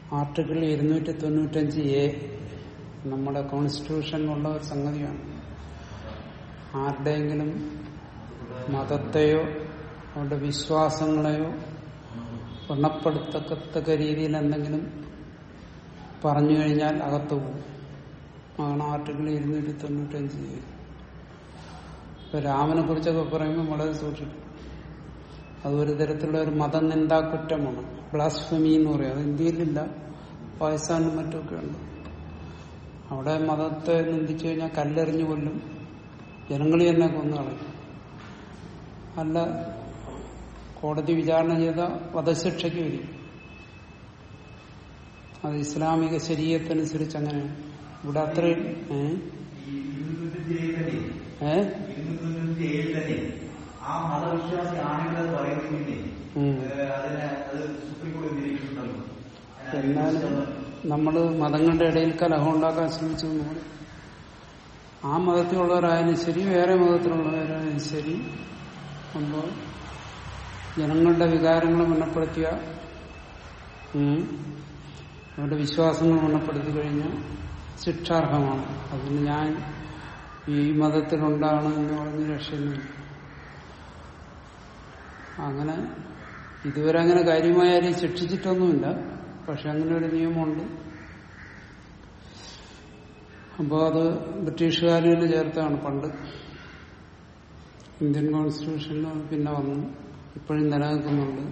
Article ഇരുന്നൂറ്റി തൊണ്ണൂറ്റഞ്ച് A നമ്മുടെ കോൺസ്റ്റിറ്റ്യൂഷനിലുള്ള ഒരു സംഗതിയാണ് ആരുടെയെങ്കിലും മതത്തെയോ അവരുടെ വിശ്വാസങ്ങളെയോ വ്രണപ്പെടുത്തക്കത്തക്ക രീതിയിൽ എന്തെങ്കിലും പറഞ്ഞു കഴിഞ്ഞാൽ അകത്തു പോകും അതാണ് ആർട്ടിക്കിൾ ഇരുന്നൂറ്റി തൊണ്ണൂറ്റഞ്ച് ഇപ്പൊ രാമനെ കുറിച്ചൊക്കെ പറയുമ്പോൾ വളരെ സൂക്ഷിക്കും അത് ഒരു തരത്തിലുള്ള ഒരു മതനിന്ദാ കുറ്റമാണ് ബ്ലാസ്ഫമി എന്ന് പറയും അത് ഇന്ത്യയിലില്ല പാകിസ്ഥാനിലും മറ്റുമൊക്കെ ഉണ്ട് അവിടെ മതത്തെ നിന്ദിച്ചു കഴിഞ്ഞാൽ കല്ലെറിഞ്ഞു കൊല്ലും ജനങ്ങളി തന്നെ കൊന്നു കളയും അല്ല കോടതി വിചാരണ ചെയ്ത വധശിക്ഷയ്ക്ക് വരും അത് ഇസ്ലാമിക ശരീരത്തനുസരിച്ച് അങ്ങനെയാണ് ഇവിടെ അത്രയും ഏ ഏ ആ മതവിശ്വാസി ആണെന്ന് പറയുന്നതിന് ഉം. അതിനെ അത് സുപ്രീം കോടതി നിരീക്ഷിച്ചിട്ടുണ്ടല്ലോ എന്നാലും നമ്മൾ മതങ്ങളുടെ ഇടയിൽ കലഹം ഉണ്ടാക്കാൻ ശ്രമിച്ചു എന്ന് പറയും ആ മതത്തിലുള്ളവരായാലും ശരി വേറെ മതത്തിലുള്ളവരായാലും ശരി അപ്പോൾ ജനങ്ങളുടെ വികാരങ്ങൾ മരണപ്പെടുത്തിയ ഉം, അവരുടെ വിശ്വാസങ്ങൾ മരണപ്പെടുത്തി കഴിഞ്ഞാൽ ശിക്ഷാർഹമാണ് അതിന് ഞാൻ ഈ മതത്തിലുണ്ടാണ് എന്ന് പറഞ്ഞ് രക്ഷയൊന്നുമില്ല അങ്ങനെ ഇതുവരെ അങ്ങനെ കാര്യമായ ആരെയും ശിക്ഷിച്ചിട്ടൊന്നുമില്ല പക്ഷെ അങ്ങനെ ഒരു നിയമമുണ്ട് അപ്പോൾ അത് ബ്രിട്ടീഷുകാരിൽ ചേർത്താണ് പണ്ട് ഇന്ത്യൻ കോൺസ്റ്റിറ്റ്യൂഷനിൽ അത് പിന്നെ വന്നു ഇപ്പോഴും നിലനിൽക്കുന്നുണ്ട്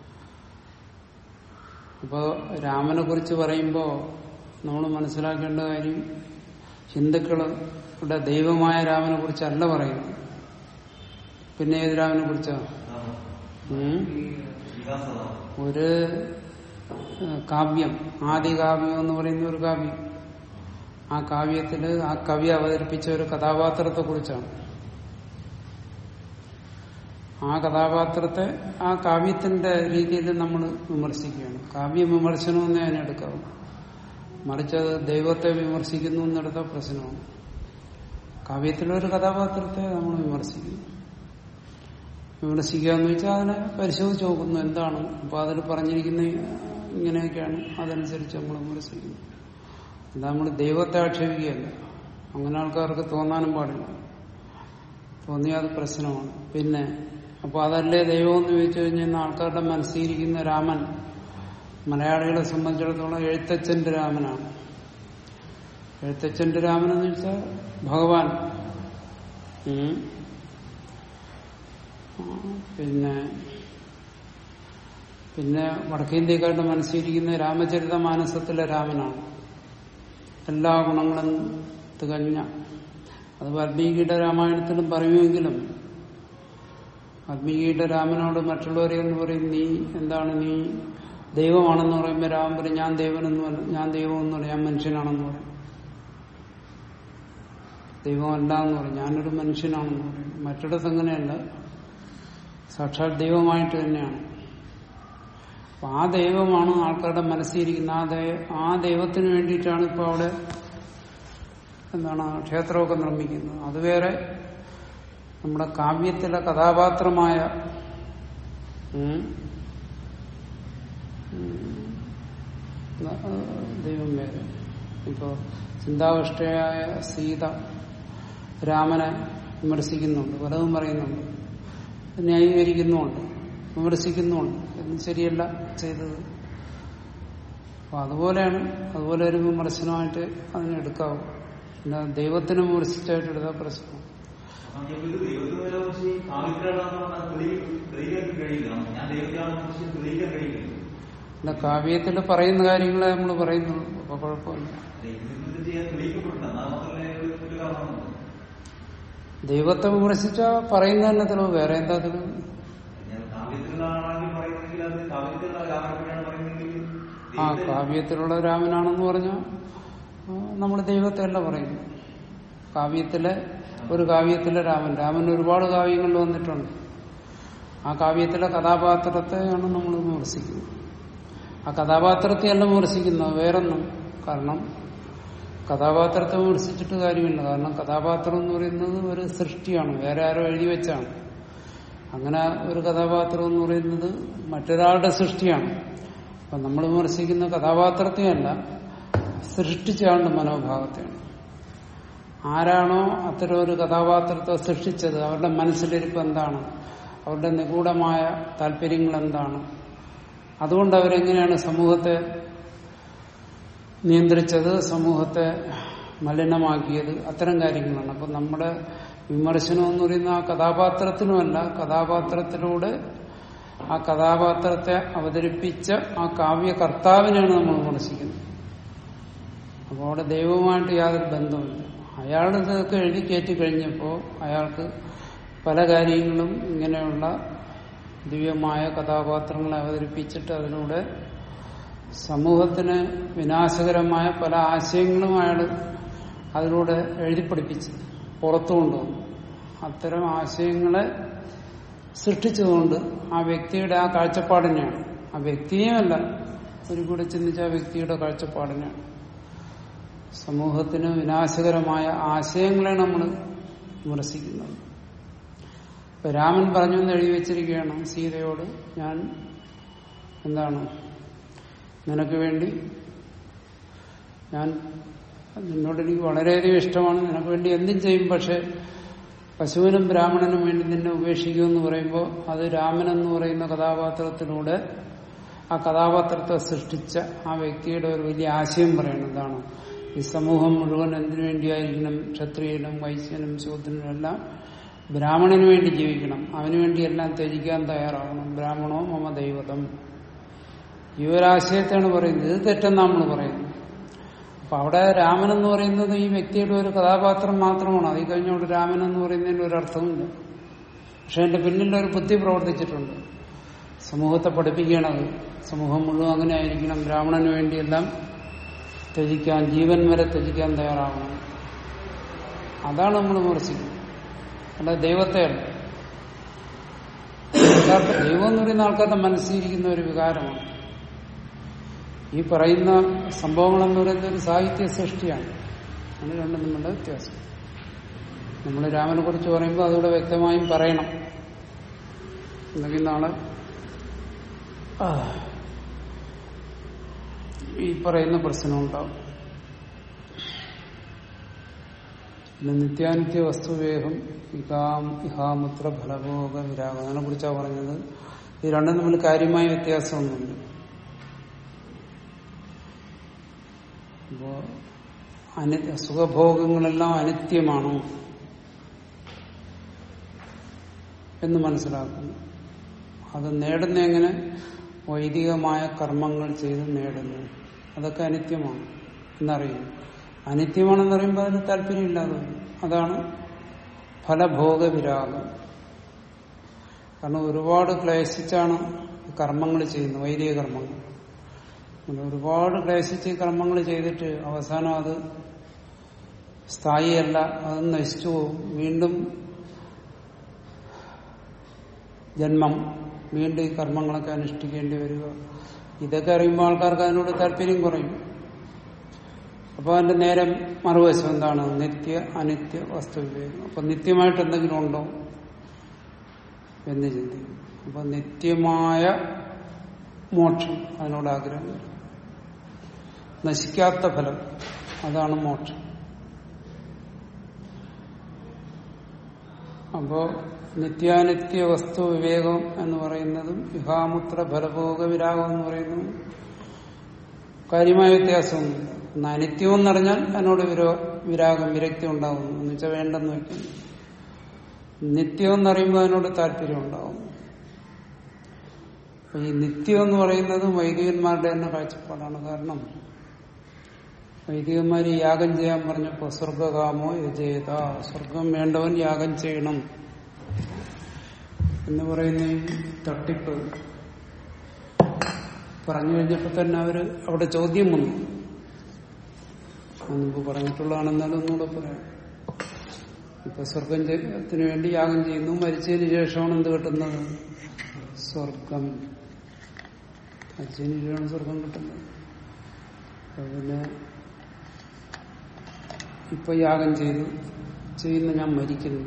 അപ്പോൾ രാമനെ കുറിച്ച് പറയുമ്പോൾ നമ്മൾ മനസ്സിലാക്കേണ്ട കാര്യം ഹിന്ദുക്കളുടെ ദൈവമായ രാമനെ കുറിച്ചല്ല പറയുന്നത് പിന്നെ ഏത് രാമനെ കുറിച്ചാ ഉം? ഒരു ഏഹ്, കാവ്യം ആദി കാവ്യം എന്ന് പറയുന്ന ഒരു കാവ്യം ആ കാവ്യത്തില് ആ കവി അവതരിപ്പിച്ച ഒരു കഥാപാത്രത്തെ കുറിച്ചാണ് ആ കഥാപാത്രത്തെ ആ കാവ്യത്തിന്റെ രീതിയിൽ നമ്മൾ വിമർശിക്കുകയാണ് കാവ്യ വിമർശനം എന്നേ അതിനെടുക്കാവൂ മറിച്ച് അത് ദൈവത്തെ വിമർശിക്കുന്നു എന്നെടുത്ത പ്രശ്നമാണ് കാവ്യത്തിലൊരു കഥാപാത്രത്തെ നമ്മൾ വിമർശിക്കുന്നു വിമർശിക്കുക എന്ന് വെച്ചാൽ അതിനെ പരിശോധിച്ച് നോക്കുന്നു എന്താണ് അപ്പൊ അതിൽ പറഞ്ഞിരിക്കുന്ന ഇങ്ങനെയൊക്കെയാണ് അതനുസരിച്ച് നമ്മൾ വിമർശിക്കുന്നു അല്ല നമ്മൾ ദൈവത്തെ ആക്ഷേപിക്കുകയല്ല അങ്ങനെ ആൾക്കാർക്ക് തോന്നാനും പാടില്ല തോന്നിയാൽ അത് പ്രശ്നമാണ് പിന്നെ അപ്പൊ അതല്ലേ ദൈവം എന്ന് ചോദിച്ചു കഴിഞ്ഞാൽ ആൾക്കാരുടെ മനസ്സിലിരിക്കുന്ന രാമൻ മലയാളികളെ സംബന്ധിച്ചിടത്തോളം എഴുത്തച്ഛന്റെ രാമനാണ് എഴുത്തച്ഛന്റെ രാമൻ എന്ന് വെച്ചാൽ ഭഗവാൻ ഉം. ആ, പിന്നെ പിന്നെ വടക്കേന്ത്യക്കാരുടെ മനസ്സിലിരിക്കുന്ന രാമചരിത മാനസത്തിലെ രാമനാണ് എല്ലാ ഗുണങ്ങളും തികഞ്ഞ അത് വാൽമീകിയുടെ രാമായണത്തിലും പറയുമെങ്കിലും വാൽമീകിയുടെ രാമനോട് മറ്റുള്ളവരെ എന്ന് പറയും നീ എന്താണ് നീ ദൈവമാണെന്ന് പറയുമ്പോൾ രാമൻ പറയും ഞാൻ ദൈവനെന്ന് പറയും ഞാൻ ദൈവം എന്ന് പറയും ഞാൻ മനുഷ്യനാണെന്ന് പറയും ദൈവമല്ല എന്ന് പറയും ഞാനൊരു മനുഷ്യനാണെന്ന് പറയും മറ്റിടത്ത് അങ്ങനെയല്ല സാക്ഷാത് ദൈവമായിട്ട് തന്നെയാണ് അപ്പൊ ആ ദൈവമാണ് ആൾക്കാരുടെ മനസ്സിലിരിക്കുന്ന ആ ദൈവ ആ ദൈവത്തിന് വേണ്ടിയിട്ടാണ് ഇപ്പൊ അവിടെ എന്താണ് ക്ഷേത്രമൊക്കെ നിർമ്മിക്കുന്നത് അത് വേറെ നമ്മുടെ കാവ്യത്തിലെ കഥാപാത്രമായ ഉം, ഉം, ന- ദൈവം വേറെ ഇപ്പോ ചിന്താവിഷ്ടയായ സീത രാമനെ വിമർശിക്കുന്നുണ്ട് പലതും പറയുന്നുണ്ട് ന്യായീകരിക്കുന്നുമുണ്ട് വിമർശിക്കുന്നുമുണ്ട് എന്നും ശരിയല്ല ചെയ്തത് അപ്പൊ അതുപോലെയാണ് അതുപോലെ ഒരു വിമർശനമായിട്ട് അതിനെടുക്കാവും പിന്നെ ദൈവത്തിനെ വിമർശിച്ചായിട്ട് എടുത്താൽ പ്രശ്നം ദൈവത്തിനെ കുറിച്ച് കാവിത്രാണെന്ന് പറഞ്ഞാൽ തെളിയിക്കാൻ കഴിയില്ല ഞാൻ ദൈവത്തെയാണെന്ന് കുറിച്ച് തെളിയിക്കാൻ കഴിയില്ല പിന്നെ കാവ്യത്തിൽ പറയുന്ന കാര്യങ്ങളെ നമ്മൾ പറയുന്നു അപ്പൊ കുഴപ്പമില്ല ദൈവത്തെ ചെയ്യാൻ തെളിയിക്കപ്പെട്ടിട്ടുണ്ട് അത് മാത്രമേ ഒരു ഒരു കാരണമുള്ളൂ ദൈവത്തെ വിമർശിച്ചാൽ പറയുന്നതന്നെ തെളിവ് വേറെ എന്താ തെളിവ് ഞാൻ കാവ്യത്തിലാണെങ്കിൽ പറയുന്നെങ്കിൽ അത് കാവ്യത്തിലുള്ള രാമനെയാണ് പറയുന്നെങ്കിൽ ആ ദൈവത്തെ- കാവ്യത്തിലുള്ള രാമനാണെന്ന് പറഞ്ഞാൽ നമ്മൾ ദൈവത്തെ അല്ല പറയുന്നു കാവ്യത്തിലെ ഒരു കാവ്യത്തിലെ രാമൻ രാമൻ ഒരുപാട് കാവ്യങ്ങളിൽ വന്നിട്ടുണ്ട് ആ കാവ്യത്തിലെ കഥാപാത്രത്തെയാണ് നമ്മൾ വിമർശിക്കുന്നത് ആ കഥാപാത്രത്തെ അല്ല വിമർശിക്കുന്നത് വേറൊന്നും കാരണം കഥാപാത്രത്തെ വിമർശിച്ചിട്ട് കാര്യമില്ല കാരണം കഥാപാത്രം എന്ന് പറയുന്നത് ഒരു സൃഷ്ടിയാണ് വേറെ ആരോ എഴുതി വെച്ചാണ് അങ്ങനെ ഒരു കഥാപാത്രം എന്ന് പറയുന്നത് മറ്റൊരാളുടെ സൃഷ്ടിയാണ് അപ്പൊ നമ്മൾ വിമർശിക്കുന്ന കഥാപാത്രത്തെയല്ല സൃഷ്ടിച്ചയാളുടെ മനോഭാവത്തെയാണ് ആരാണോ അത്തരം ഒരു കഥാപാത്രത്തെ സൃഷ്ടിച്ചത് അവരുടെ മനസ്സിലിരിപ്പ് എന്താണ് അവരുടെ നിഗൂഢമായ താല്പര്യങ്ങൾ എന്താണ് അതുകൊണ്ട് അവരെങ്ങനെയാണ് സമൂഹത്തെ നിയന്ത്രിച്ചത് സമൂഹത്തെ മലിനമാക്കിയത് അത്തരം കാര്യങ്ങളാണ് അപ്പൊ നമ്മുടെ വിമർശനം എന്ന് പറയുന്ന ആ കഥാപാത്രത്തിനുമല്ല കഥാപാത്രത്തിലൂടെ ആ കഥാപാത്രത്തെ അവതരിപ്പിച്ച ആ കാവ്യകർത്താവിനെയാണ് നമ്മൾ വിമർശിക്കുന്നത് അപ്പോൾ അവിടെ ദൈവവുമായിട്ട് യാതൊരു ബന്ധമില്ല അയാൾ ഇതൊക്കെ എഴുതി കയറ്റി കഴിഞ്ഞപ്പോൾ അയാൾക്ക് പല കാര്യങ്ങളും ഇങ്ങനെയുള്ള ദിവ്യമായ കഥാപാത്രങ്ങളെ അവതരിപ്പിച്ചിട്ട് അതിലൂടെ സമൂഹത്തിന് വിനാശകരമായ പല ആശയങ്ങളും അയാൾ അതിലൂടെ എഴുതിപ്പിടിപ്പിച്ച് പുറത്തു കൊണ്ടുവന്നു അത്തരം ആശയങ്ങളെ സൃഷ്ടിച്ചതുകൊണ്ട് ആ വ്യക്തിയുടെ ആ കാഴ്ചപ്പാടിനെയാണ് ആ വ്യക്തിയെയല്ല ഒരു കൂടെ ചിന്തിച്ച ആ വ്യക്തിയുടെ കാഴ്ചപ്പാടിനെയാണ് സമൂഹത്തിന് വിനാശകരമായ ആശയങ്ങളെ നമ്മൾ വിമർശിക്കുന്നത് ഇപ്പൊ രാമൻ പറഞ്ഞു എന്ന് എഴുതി വെച്ചിരിക്കുകയാണ് സീതയോട് ഞാൻ എന്താണ് നിനക്ക് വേണ്ടി ഞാൻ നിന്നോട് എനിക്ക് വളരെയധികം ഇഷ്ടമാണ് നിനക്ക് വേണ്ടി എന്തും ചെയ്യും പക്ഷെ പശുവിനും ബ്രാഹ്മണനും വേണ്ടി നിന്നെ ഉപേക്ഷിക്കുമെന്ന് പറയുമ്പോൾ അത് രാമൻ എന്ന് പറയുന്ന കഥാപാത്രത്തിലൂടെ ആ കഥാപാത്രത്തെ സൃഷ്ടിച്ച ആ വ്യക്തിയുടെ ഒരു വലിയ ആശയം പറയണം എന്താണ് ഈ സമൂഹം മുഴുവൻ എന്തിനു വേണ്ടിയായിരിക്കണം ക്ഷത്രിയനും വൈശ്യനും ശൂദ്രനും എല്ലാം ബ്രാഹ്മണന് വേണ്ടി ജീവിക്കണം അവന് വേണ്ടി എല്ലാം ത്യജിക്കാൻ തയ്യാറാവണം ബ്രാഹ്മണോ മമ ദൈവതം ഈ ഒരു ആശയത്തെയാണ് പറയുന്നത് ഇത് തെറ്റെന്ന് നമ്മൾ പറയുന്നത് അപ്പൊ അവിടെ രാമൻ എന്ന് പറയുന്നത് ഈ വ്യക്തിയുടെ ഒരു കഥാപാത്രം മാത്രമാണ് അത് കഴിഞ്ഞോട് രാമൻ എന്ന് പറയുന്നതിന് ഒരു അർത്ഥമില്ല പക്ഷെ എന്റെ പിന്നിൽ ഒരു ബുദ്ധി പ്രവർത്തിച്ചിട്ടുണ്ട് സമൂഹത്തെ പഠിപ്പിക്കണത് സമൂഹം മുഴുവൻ അങ്ങനെ ആയിരിക്കണം ബ്രാഹ്മണന് വേണ്ടിയെല്ലാം ത്യജിക്കാൻ ജീവൻ വരെ ത്യജിക്കാൻ തയ്യാറാവണം അതാണ് നമ്മൾ വിമർശിക്കുന്നത് അല്ല ദൈവത്തെയല്ല യഥാർത്ഥ ദൈവം എന്ന് പറയുന്ന ആൾക്കാരുടെ മനസ്സിലിരിക്കുന്ന ഒരു വികാരമാണ് ഈ പറയുന്ന സംഭവങ്ങളെന്ന് പറയുന്ന ഒരു സാഹിത്യ സൃഷ്ടിയാണ് അത് രണ്ടും തമ്മിലുള്ള വ്യത്യാസം നമ്മൾ രാമനെ കുറിച്ച് പറയുമ്പോൾ അതുകൂടെ വ്യക്തമായും പറയണം എന്തെങ്കിലും നാളെ ആ, ഈ പറയുന്ന പ്രശ്നം ഉണ്ടാവും പിന്നെ നിത്യാനിത്യ വസ്തുവേഹം ഇഹാം ഇഹാമുത്ര ഫലഭോഗ വിരാഗം അതിനെ കുറിച്ചാണ് പറഞ്ഞത് ഇത് രണ്ടും തമ്മിൽ കാര്യമായ വ്യത്യാസമൊന്നുമില്ല അപ്പോ അനി സുഖഭോഗങ്ങളെല്ലാം അനിത്യമാണോ എന്ന് മനസ്സിലാക്കുന്നു അത് നേടുന്ന എങ്ങനെ വൈദികമായ കർമ്മങ്ങൾ ചെയ്ത് നേടുന്നു അതൊക്കെ അനിത്യമാണ് എന്നറിയുന്നു അനിത്യമാണെന്ന് പറയുമ്പോൾ അതിന് താല്പര്യമില്ലാതെ വരും. അതാണ് ഫലഭോഗ വിരാഗം കാരണം ഒരുപാട് ക്ലേശിച്ചാണ് കർമ്മങ്ങൾ ചെയ്യുന്നത് വൈദിക കർമ്മങ്ങൾ അങ്ങനെ ഒരുപാട് ക്ലേശിച്ച് കർമ്മങ്ങൾ ചെയ്തിട്ട് അവസാനം അത് സ്ഥായിയല്ല അത് നശിച്ചു പോകും വീണ്ടും ജന്മം വീണ്ടും ഈ കർമ്മങ്ങളൊക്കെ അനുഷ്ഠിക്കേണ്ടി വരിക ഇതൊക്കെ അറിയുമ്പോൾ ആൾക്കാർക്ക് അതിനോട് താല്പര്യം കുറയും അപ്പൊ അതിന്റെ നേരെ മറുവശം എന്താണ് നിത്യ അനിത്യ വസ്തുവിവേകം അപ്പൊ നിത്യമായിട്ട് എന്തെങ്കിലും ഉണ്ടോ എന്ന് ചിന്തിക്കും അപ്പൊ നിത്യമായ മോക്ഷം അതിനോട് ആഗ്രഹം വരും നശിക്കാത്ത ഫലം അതാണ് മോക്ഷം അപ്പോ നിത്യാനിത്യ വസ്തു വിവേകം എന്ന് പറയുന്നതും ഇഹാമുത്ര ഫലഭോഗ വിരാഗം എന്ന് പറയുന്നതും കാര്യമായ വ്യത്യാസമൊന്നുമില്ല എന്നാൽ അനിത്യം എന്നറിഞ്ഞാൽ അതിനോട് വിരോ വിരാഗം വിരക്തി ഉണ്ടാകുന്നു എന്ന് വെച്ചാൽ വേണ്ടെന്ന് വയ്ക്കുന്നു നിത്യം എന്നറിയുമ്പോൾ അതിനോട് താല്പര്യം ഉണ്ടാകുന്നു അപ്പൊ ഈ നിത്യം എന്ന് പറയുന്നത് വൈദികന്മാരുടെ തന്നെ കാഴ്ചപ്പാടാണ് കാരണം വൈദികന്മാര് യാഗം ചെയ്യാൻ പറഞ്ഞപ്പോ സ്വർഗകാമോ യജേത സ്വർഗം വേണ്ടവൻ യാഗം ചെയ്യണം എന്ന് പറയുന്ന ഈ തട്ടിപ്പ് പറഞ്ഞു കഴിഞ്ഞപ്പോ തന്നെ അവര് അവിടെ ചോദ്യം വന്നു അത് മുമ്പ് പറഞ്ഞിട്ടുള്ളതാണെന്നാലും ഒന്നുകൂടെ പറയാം ഇപ്പൊ സ്വർഗത്തിന് വേണ്ടി യാഗം ചെയ്യുന്നു മരിച്ചതിന് ശേഷമാണ് എന്ത് കിട്ടുന്നത് സ്വർഗം മരിച്ചതിന് ശേഷമാണ് സ്വർഗം കിട്ടുന്നത് അപ്പൊ പിന്നെ ഇപ്പൊ യാഗം ചെയ്തു ചെയ്യുന്ന ഞാൻ മരിക്കുന്നു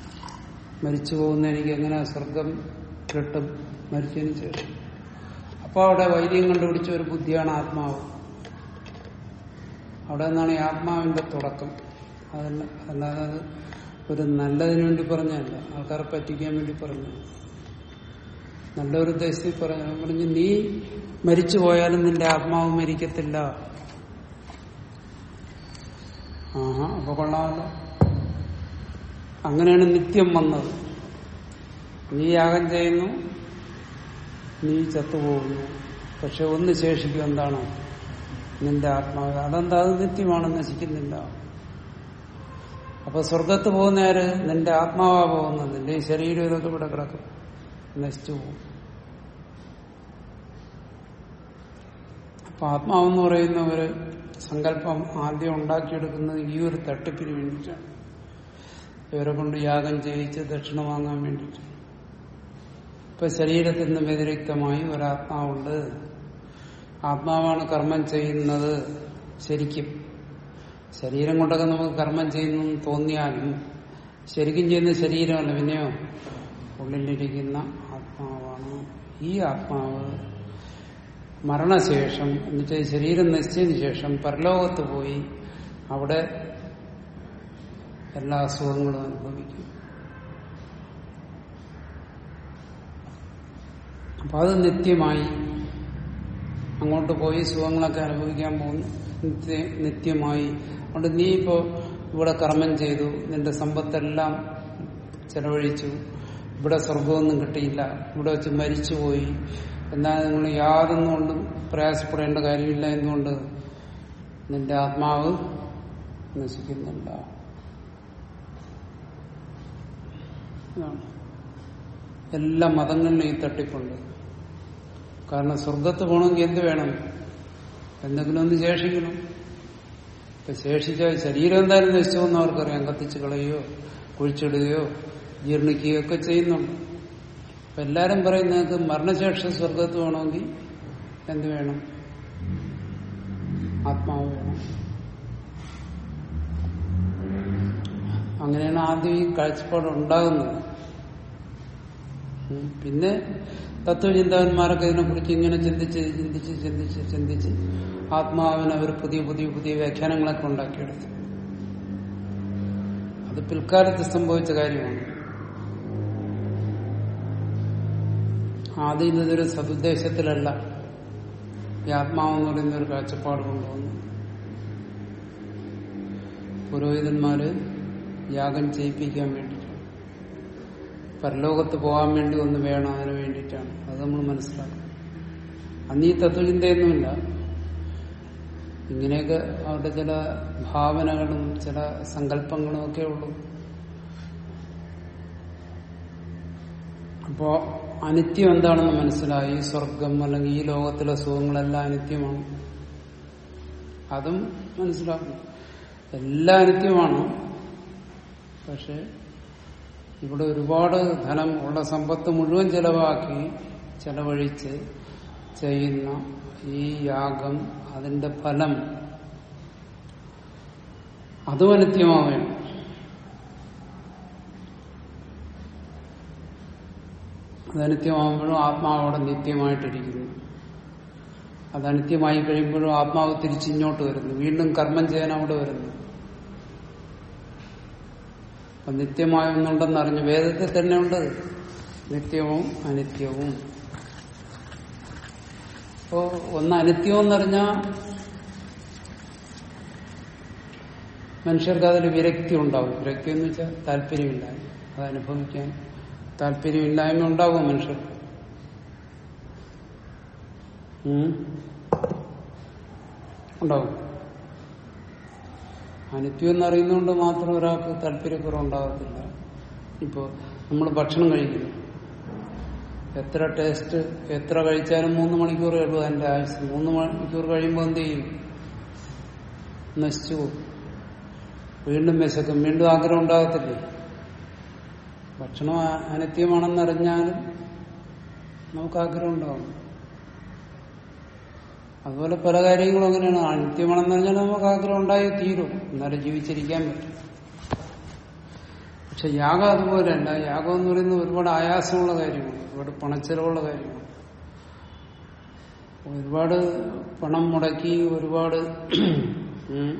മരിച്ചു പോകുന്ന എനിക്ക് എങ്ങനെ സ്വർഗം കിട്ടും മരിച്ചതിന് ശേഷം അപ്പൊ അപ്പൊ അവിടെ വൈദ്യം കണ്ടുപിടിച്ച ഒരു ബുദ്ധിയാണ് ആത്മാവ് അവിടെ നിന്നാണ് ഈ ആത്മാവിന്റെ തുടക്കം അതല്ല അല്ലാതെ അത് ഒരു നല്ലതിനു വേണ്ടി പറഞ്ഞല്ല ആൾക്കാരെ പറ്റിക്കാൻ വേണ്ടി പറഞ്ഞു നല്ലൊരു ഉദ്ദേശത്തിൽ പറഞ്ഞു അവൻ പറഞ്ഞു നീ മരിച്ചു പോയാലും നിന്റെ ആത്മാവ് മരിക്കത്തില്ല ആഹാ അപ്പൊ കൊള്ളാമല്ലോ അങ്ങനെയാണ് നിത്യം വന്നത് നീ യാഗം ചെയ്യുന്നു നീ ചത്തുപോകുന്നു പക്ഷെ ഒന്ന് ശേഷിക്കും എന്താണ് നിന്റെ ആത്മാവ് അതെന്താ അത് നിത്യമാണ് നശിക്കുന്നില്ല അപ്പൊ സ്വർഗത്ത് പോകുന്നവര് നിന്റെ ആത്മാവാ പോകുന്നത് നിന്റെ ഈ ശരീരം ഇതൊക്കെ ഇവിടെ കിടക്കും നശിച്ചു പോകും അപ്പൊ ആത്മാവെന്ന് പറയുന്ന ഒരു സങ്കല്പം ആദ്യം ഉണ്ടാക്കിയെടുക്കുന്നത് ഈ ഒരു തട്ടിപ്പിന് വേണ്ടിയിട്ടാണ് ഇവരെ കൊണ്ട് യാഗം ചെയ്യിച്ച് ദക്ഷിണ വാങ്ങാൻ വേണ്ടിയിട്ട് ഇപ്പൊ ശരീരത്തിൽ നിന്ന് വ്യതിരിക്തമായി ഒരാത്മാവുണ്ട് ആത്മാവാണ് കർമ്മം ചെയ്യുന്നത് ശരിക്കും ശരീരം കൊണ്ടൊക്കെ നമുക്ക് കർമ്മം ചെയ്യുന്നു എന്ന് തോന്നിയാലും ശരിക്കും ചെയ്യുന്ന ശരീരമല്ല പിന്നെയോ ഉള്ളിലിരിക്കുന്ന ആത്മാവാണ് ഈ ആത്മാവ് മരണശേഷം എന്നുവെച്ചാൽ ശരീരം നശിച്ചതിന് ശേഷം പരലോകത്ത് പോയി അവിടെ എല്ലാ അസുഖങ്ങളും അനുഭവിക്കും അപ്പൊ അത് നിത്യമായി അങ്ങോട്ട് പോയി സുഖങ്ങളൊക്കെ അനുഭവിക്കാൻ പോകുന്നു നിത്യ- നിത്യമായി അതുകൊണ്ട് നീ ഇപ്പോ ഇവിടെ കർമ്മം ചെയ്തു നിന്റെ സമ്പത്തെല്ലാം ചെലവഴിച്ചു ഇവിടെ സ്വർഗമൊന്നും കിട്ടിയില്ല ഇവിടെ വെച്ച് മരിച്ചുപോയി എന്നാൽ നിങ്ങൾ യാതൊന്നും കൊണ്ടും പ്രയാസപ്പെടേണ്ട കാര്യമില്ല എന്തുകൊണ്ട് നിന്റെ ആത്മാവ് നശിക്കുന്നില്ല ഇതാണ്. എല്ലാ മതങ്ങളിലും ഈ തട്ടിപ്പുണ്ട് കാരണം സ്വർഗത്ത് പോകണമെങ്കിൽ എന്ത് വേണം എന്തെങ്കിലും ഒന്ന് ശേഷിക്കണം ഇപ്പൊ ശേഷിച്ച ശരീരം എന്തായാലും നശിച്ചു എന്ന് അവർക്കറിയാം കത്തിച്ച് കളയുകയോ കുഴിച്ചിടുകയോ ജീർണിക്കുകയോ ഒക്കെ ചെയ്യുന്നുണ്ട് അപ്പൊ എല്ലാരും പറയുന്നത് മരണശേഷം സ്വർഗത്ത് വേണമെങ്കിൽ എന്ത് വേണം ആത്മാവ് വേണം അങ്ങനെയാണ് ആദ്യം ഈ കാഴ്ചപ്പാട് ഉണ്ടാകുന്നത് ഉം. പിന്നെ തത്വചിന്തകന്മാരൊക്കെ ഇതിനെക്കുറിച്ച് ഇങ്ങനെ ചിന്തിച്ച് ചിന്തിച്ച് ചിന്തിച്ച് ചിന്തിച്ച് ആത്മാവിന് അവർ പുതിയ പുതിയ പുതിയ വ്യാഖ്യാനങ്ങളൊക്കെ ഉണ്ടാക്കിയെടുത്തു അത് പിൽക്കാലത്ത് സംഭവിച്ച കാര്യമാണ് ആദ്യം ഇതൊരു സതുദ്ദേശത്തിലല്ല ഈ ആത്മാവെന്ന് പറയുന്ന ഒരു കാഴ്ചപ്പാട് കൊണ്ടുവന്നു പുരോഹിതന്മാര് യാഗം ചെയ്യിപ്പിക്കാൻ വേണ്ടിയിട്ടാണ് പരലോകത്ത് പോകാൻ വേണ്ടി ഒന്ന് വേണം അതിനു വേണ്ടിയിട്ടാണ് അത് നമ്മൾ മനസ്സിലാക്കണം അന്ന് ഈ തത്വചിന്തയൊന്നുമില്ല ഇങ്ങനെയൊക്കെ അവരുടെ ചില ഭാവനകളും ചില സങ്കല്പങ്ങളും ഒക്കെ ഉള്ളൂ അപ്പോ അനിത്യം എന്താണെന്ന് മനസ്സിലായി സ്വർഗം അല്ലെങ്കിൽ ഈ ലോകത്തിലെ സുഖങ്ങളെല്ലാം അനിത്യമാണ് അതും മനസ്സിലാക്കണം എല്ലാം അനിത്യമാണ് പക്ഷെ ഇവിടെ ഒരുപാട് ധനം ഉള്ള സമ്പത്ത് മുഴുവൻ ചെലവാക്കി ചെലവഴിച്ച് ചെയ്യുന്ന ഈ യാഗം അതിന്റെ ഫലം അതും അനിത്യമാവുകയാണ് അത് അനിത്യമാകുമ്പോഴും ആത്മാവ് അവിടെ നിത്യമായിട്ടിരിക്കുന്നു അത് അനിത്യമായി കഴിയുമ്പോഴും ആത്മാവ് തിരിച്ചിങ്ങോട്ട് വരുന്നു വീണ്ടും കർമ്മം ചെയ്യാൻ അവിടെ വരുന്നു അപ്പൊ നിത്യമായൊന്നുണ്ടെന്ന് അറിഞ്ഞു വേദത്തിൽ തന്നെ ഉണ്ട് നിത്യവും അനിത്യവും അപ്പോ ഒന്ന് അനിത്യം എന്നറിഞ്ഞാൽ മനുഷ്യർക്ക് അതിൽ വിരക്തി ഉണ്ടാവും വിരക്തി എന്ന് വെച്ചാൽ താല്പര്യമില്ലായ്മ അത് അനുഭവിക്കാൻ താല്പര്യമില്ലായ്മ ഉണ്ടാവും മനുഷ്യർക്ക് ഉം. ഉണ്ടാവും അനിത്യം എന്നറിയുന്നതുകൊണ്ട് മാത്രം ഒരാൾക്ക് താല്പര്യക്കുറവുണ്ടാകത്തില്ല ഇപ്പോൾ നമ്മൾ ഭക്ഷണം കഴിക്കുന്നു എത്ര ടേസ്റ്റ് എത്ര കഴിച്ചാലും മൂന്ന് മണിക്കൂറേ ഉള്ളൂ അതിന്റെ ആയുസ് മൂന്ന് മണിക്കൂർ കഴിയുമ്പോൾ എന്ത് ചെയ്യും നശിച്ചു പോകും വീണ്ടും വിശക്കും വീണ്ടും ആഗ്രഹം ഉണ്ടാകത്തില്ലേ ഭക്ഷണം അ- അനിത്യമാണെന്നറിഞ്ഞാലും നമുക്ക് ആഗ്രഹം ഉണ്ടാവും അതുപോലെ പല കാര്യങ്ങളും അങ്ങനെയാണ് അനിത്യമാണെന്ന് പറഞ്ഞാൽ നമുക്ക് ആഗ്രഹം ഉണ്ടായി തീരും എന്നാലും ജീവിച്ചിരിക്കാൻ പറ്റും പക്ഷെ യാഗം അതുപോലെയല്ല യാഗം എന്ന് പറയുന്നത് ഒരുപാട് ആയാസമുള്ള കാര്യമാണ് ഒരുപാട് പണച്ചെലവുള്ള കാര്യമാണ് ഒരുപാട് പണം മുടക്കി ഒരുപാട് ഉം,